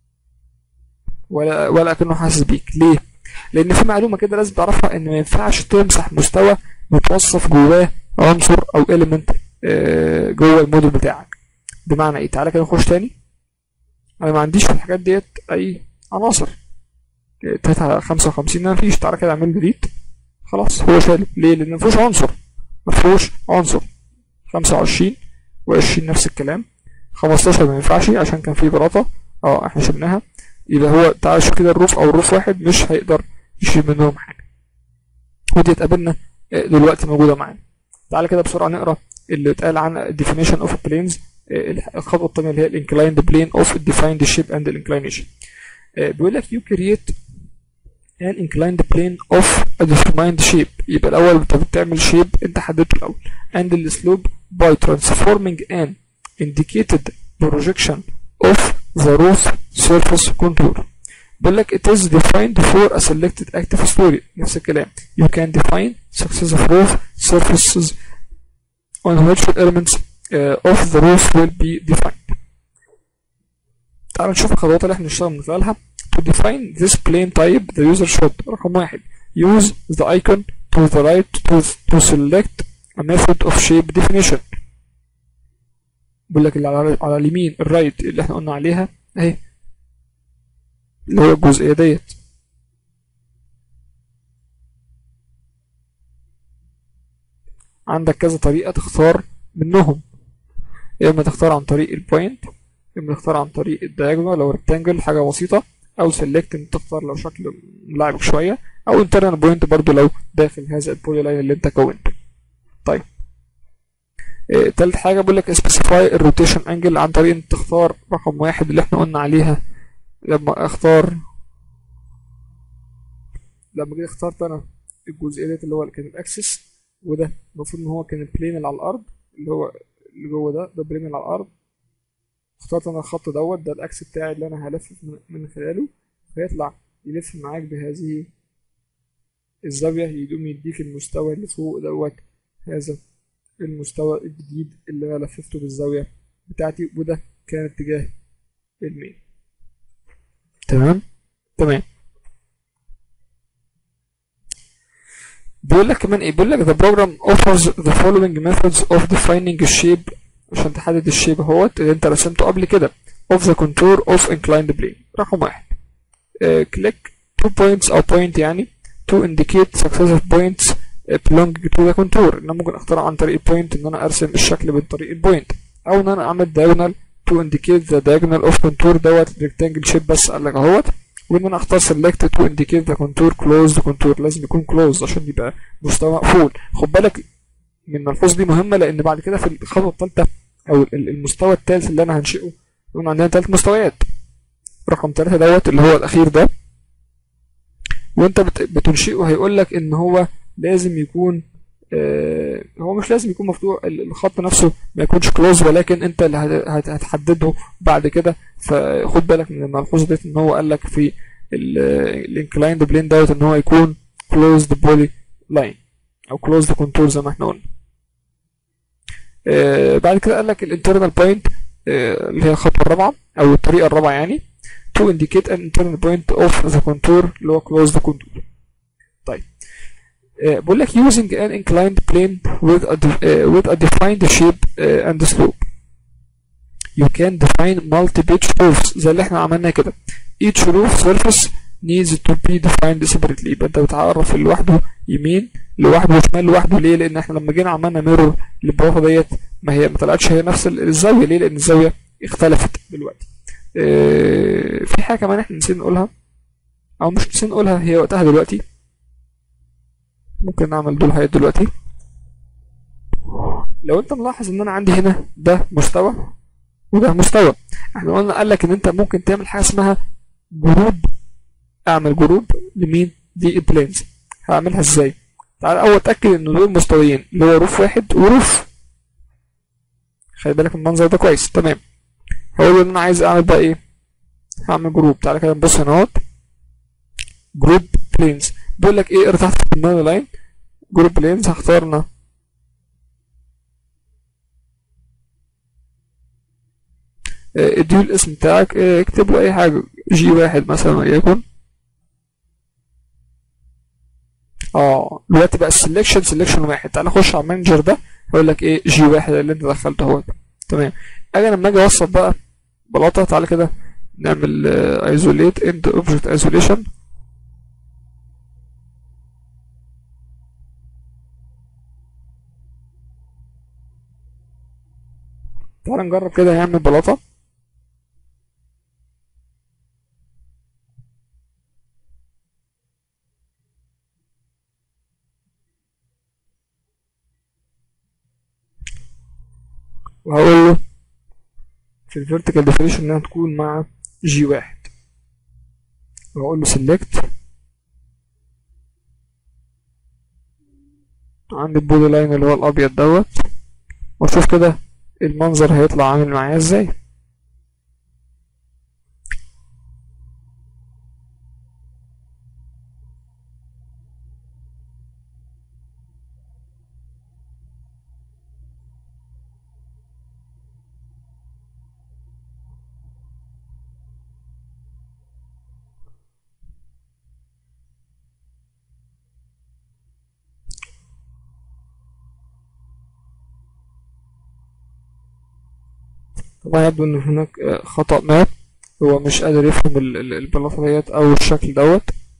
ولا ولا اكنه حاسس بيك ليه لان في معلومه كده لازم تعرفها ان ما ينفعش تمسح مستوى متوصف جواه عنصر او اليمنت جوه الموديل بتاعك بمعنى ايه تعالى كده نخش تاني انا ما عنديش في الحاجات ديت اي عناصر تلاتة على خمسة وخمسين ما فيش تعالى كده اعمل ديليت خلاص هو شال ليه لان مفيهوش عنصر مفيهوش عنصر خمسة وعشرين وعشرين نفس الكلام خمستاشر ما ينفعش عشان كان فيه بلاطة اه احنا شلناها يبقى هو تعالى شوف كده الروف او الروف واحد مش هيقدر يشيل منهم حاجة ودي اتقابلنا دلوقتي موجودة معانا تعالى كده بسرعة نقرا اللي اتقال عن definition of planes الخطوة التانية اللي هي الانكلايند بلين of defined shape and inclination بيقول لك you create an inclined plane of a determined shape يبقى الأول أنت بتعمل shape أنت حددته الأول and the slope by transforming an indicated projection of the roof surface contour بيقول لك it is defined for a selected active story نفس الكلام you can define successive roof surfaces on which elements uh, of the roof will be defined تعال نشوف الخطوات اللي احنا نشتغل من خلالها to define this plane type the user should رقم واحد use the icon to the right to, to select a method of shape definition بيقول لك اللي على, على اليمين الرايت اللي احنا قلنا عليها اهي اللي هو الجزئية ديت عندك كذا طريقة تختار منهم يا اما تختار عن طريق البوينت يا اما تختار عن طريق الدايجونال لو ريكتانجل حاجة بسيطة او سيلكت انت تختار لو شكل ملعبك شوية او انترنال بوينت برضو لو داخل هذا البولي لاين اللي انت كونته طيب إيه تالت حاجة بقول لك سبيسيفاي الروتيشن انجل عن طريق انت تختار رقم واحد اللي احنا قلنا عليها لما اختار لما جيت اخترت انا الجزئية ديت اللي هو كان الاكسس وده المفروض ان هو كان البلين اللي على الارض اللي هو اللي جوه ده ده البلين اللي على الارض اخترت انا الخط دوت ده الاكس بتاعي اللي انا هلف من خلاله فيطلع يلف معاك بهذه الزاوية يقوم يديك المستوى اللي فوق دوت هذا المستوى الجديد اللي انا لففته بالزاوية بتاعتي وده كان اتجاه الميل تمام تمام بيقول لك كمان ايه بيقول لك the program offers the following methods of defining a shape عشان تحدد الشيب اهوت اللي انت رسمته قبل كده of the contour of inclined plane رقم واحد uh, click two points او point يعني to indicate successive points belonging to the contour انا ممكن اختار عن طريق point ان انا ارسم الشكل من طريق البوينت او ان انا اعمل diagonal to indicate the diagonal of contour دوت rectangle shape بس قال لك اهوت وان انا اختار select to indicate the contour closed contour لازم يكون closed عشان يبقى مستوى مقفول خد بالك من الملحوظ دي مهمه لان بعد كده في الخطوه الثالثه او ال- المستوى الثالث اللي انا هنشئه يكون عندنا ثلاث مستويات رقم ثلاثة دوت اللي هو الاخير ده وانت بت- بتنشئه هيقول لك ان هو لازم يكون آه، هو مش لازم يكون مفتوح ال- الخط نفسه ما يكونش كلوز ولكن انت اللي هت- هت- هتحدده بعد كده فخد بالك من الملحوظه ديت ان هو قال لك في الانكلايند بلين دوت ان هو يكون كلوزد بولي لاين او كلوزد كونتور زي ما احنا قلنا آه، بعد كده قال لك الانترنال بوينت اللي هي الخطوه الرابعه او الطريقه الرابعه يعني to indicate an internal point of the contour اللي هو closed contour طيب آه، بقول لك using an inclined plane with a, de- uh, with a defined shape uh, and slope you can define multi-pitch roofs زي اللي احنا عملناه كده each roof surface needs to be defined separately يبقى انت بتعرف لوحده يمين لوحده وشمال لوحده ليه لان احنا لما جينا عملنا ميرور للبلاطه ديت ما هي ما طلعتش هي نفس ال- الزاويه ليه لان الزاويه اختلفت دلوقتي اه في حاجه كمان احنا نسينا نقولها او مش نسينا نقولها هي وقتها دلوقتي ممكن نعمل دول حاجات دلوقتي لو انت ملاحظ ان انا عندي هنا ده مستوى وده مستوى احنا قلنا قال لك ان انت ممكن تعمل حاجه اسمها جروب اعمل جروب لمين دي البلينز هعملها ازاي تعال اول اتاكد ان دول مستويين اللي هو روف واحد وروف خلي بالك من المنظر ده كويس تمام هقول ان انا عايز اعمل بقى ايه هعمل جروب تعالى كده نبص هنا اهوت جروب بلينز بيقول لك ايه ارتحت في المانو لاين جروب بلينز هختارنا آه، اديله الاسم بتاعك آه، اكتب له اي حاجه جي واحد مثلا وليكن اه دلوقتي بقى السلكشن سلكشن واحد تعالى خش على المانجر ده هيقول لك ايه جي واحد اللي انت دخلته اهو تمام اجي لما اجي اوصل بقى بلاطه تعالى كده نعمل ايزوليت انت اوبجكت ايزوليشن تعالى نجرب كده نعمل بلاطه وهقول له في الفيرتيكال ديفينيشن انها تكون مع جي واحد وهقول له سيلكت عندي البودي لاين اللي هو الابيض دوت واشوف كده المنظر هيطلع عامل معايا ازاي طبعا يبدو ان هناك آه، خطأ ما هو مش قادر يفهم ال- ال- البلاطة ديت او الشكل دوت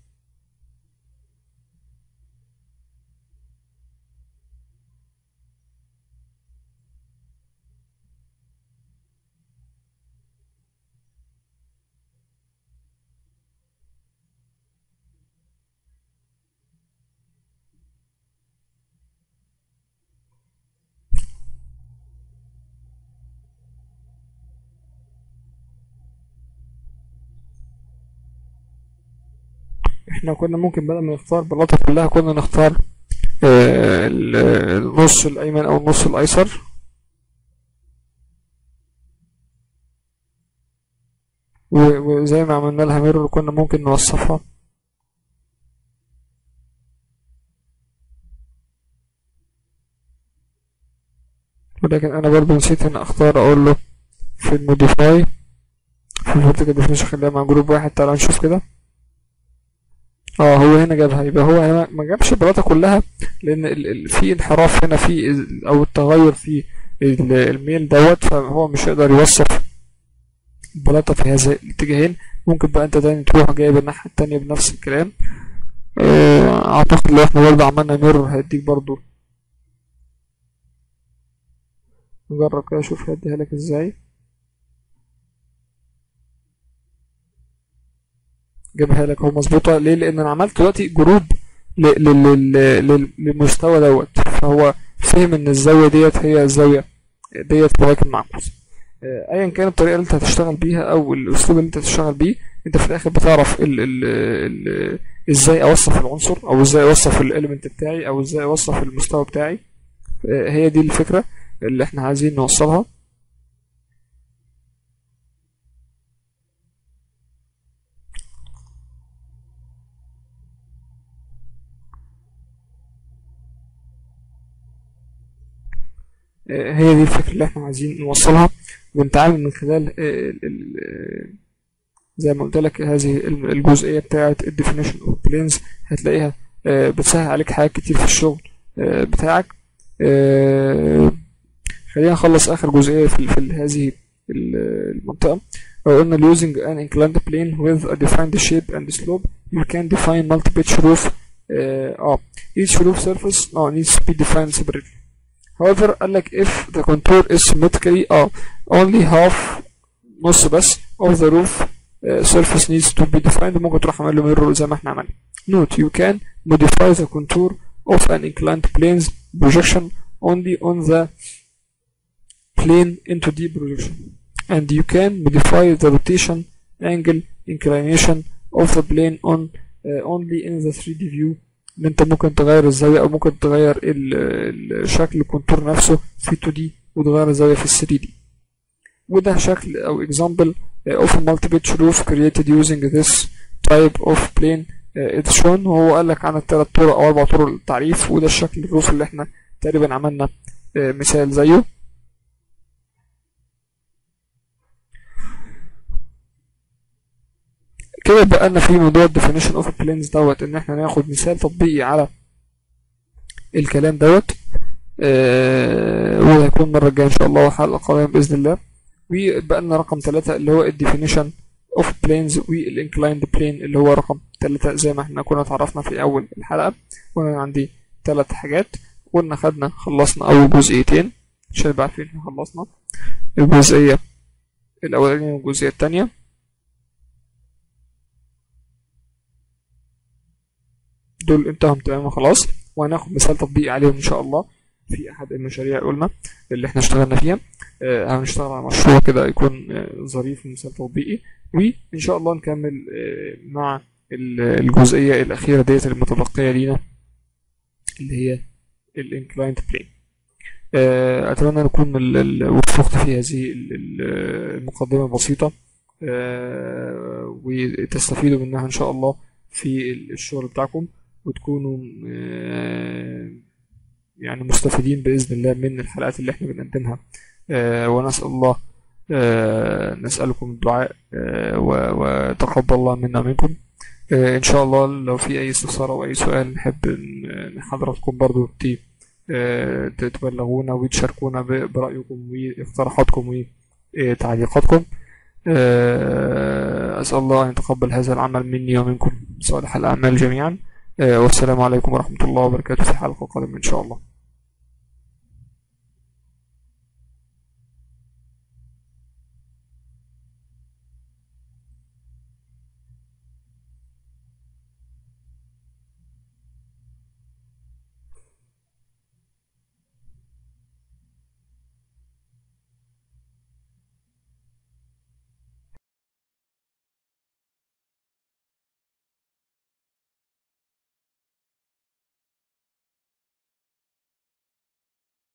احنا كنا ممكن بدل ما نختار بلاطة كلها كنا نختار آه، ال- النص الايمن او النص الايسر و- وزي ما عملنا لها ميرور كنا ممكن نوصفها ولكن انا برضو نسيت ان اختار اقول له في الموديفاي في الفيرتيكال ديفينيشن خليها مع جروب واحد تعالى نشوف كده اه هو هنا جابها يبقى هو هنا ما جابش البلاطه كلها لان ال- ال- في انحراف هنا في ال- او التغير في ال- الميل دوت فهو مش هيقدر يوصف البلاطه في هذا الاتجاهين ممكن بقى انت تاني تروح جايب الناحيه التانيه بنفس الكلام آه، اعتقد لو احنا برضه عملنا ميرور هيديك برضه نجرب كده اشوف هيديها لك ازاي جابها لك اهو مظبوطه ليه لان انا عملت دلوقتي جروب ل- ل- ل- ل- للمستوى دوت فهو فهم ان الزاويه ديت هي الزاويه ديت مواكب معكوسه آه، ايا كانت الطريقه اللي انت هتشتغل بيها او الاسلوب اللي انت هتشتغل بيه انت في الاخر بتعرف ال ال ال ازاي اوصف العنصر او ازاي اوصف الاليمنت بتاعي او ازاي اوصف المستوى بتاعي آه، هي دي الفكره اللي احنا عايزين نوصلها آه، هي دي الفكرة اللي احنا عايزين نوصلها ونتعامل من خلال آه، ال- ال- آه، زي ما قلت لك هذه ال- الجزئية بتاعة ال definition of planes هتلاقيها آه، بتسهل عليك حاجات كتير في الشغل آه، بتاعك آه، خلينا نخلص آخر جزئية في, في هذه ال- المنطقة لو قلنا using an inclined plane with a defined shape and slope you can define multi-pitch roof آه آه، each roof surface آه needs to be defined separately however قال لك if the contour is symmetrically اه only half نص بس of the roof uh, surface needs to be defined ممكن تروح عامل له mirror زي ما احنا عملنا note you can modify the contour of an inclined plane's projection only on the plane into the projection and you can modify the rotation angle inclination of the plane on uh, only in the 3D view ان انت ممكن تغير الزاوية او ممكن تغير ال- الشكل الكونتور نفسه في 2D وتغير الزاوية في 3D وده شكل او example uh, of a multi-pitch roof created using this type of plane uh, it's shown وهو قال لك عن الثلاث طرق او اربع طرق للتعريف وده الشكل الروف اللي احنا تقريبا عملنا uh, مثال زيه كده بقى لنا في موضوع definition of planes دوت ان احنا ناخد مثال تطبيقي على الكلام دوت آه وهيكون المرة الجاية ان شاء الله حلقة قادمة بإذن الله وبقى لنا رقم ثلاثة اللي هو ال definition of planes والinclined plane اللي هو رقم ثلاثة زي ما احنا كنا اتعرفنا في أول الحلقة وانا عندي ثلاث حاجات قلنا خدنا خلصنا أول جزئيتين عشان نبقى عارفين احنا خلصنا الجزئية الأولانية والجزئية التانية دول انتهوا تماما خلاص وهناخد مثال تطبيقي عليهم ان شاء الله في احد المشاريع قلنا اللي احنا اشتغلنا فيها آه هنشتغل على مشروع كده يكون آه ظريف مثال تطبيقي وان شاء الله نكمل آه مع ال- الجزئيه الاخيره ديت المتبقيه لينا اللي هي الانكلايند بلين اتمنى ان اكون ال- ال- وفقت في هذه ال- ال- المقدمه البسيطه آه، وتستفيدوا منها ان شاء الله في الشغل بتاعكم وتكونوا آه، يعني مستفيدين بإذن الله من الحلقات اللي احنا بنقدمها آه، ونسأل الله آه، نسألكم الدعاء آه، و- وتقبل الله منا ومنكم آه، إن شاء الله لو في أي استفسار أو أي سؤال نحب إن إن حضراتكم برضو ت- آه، تبلغونا وتشاركونا ب- برأيكم واقتراحاتكم وتعليقاتكم آه، أسأل الله أن يتقبل هذا العمل مني ومنكم صالح الأعمال جميعا آه، والسلام عليكم ورحمة الله وبركاته في حلقة قادمة إن شاء الله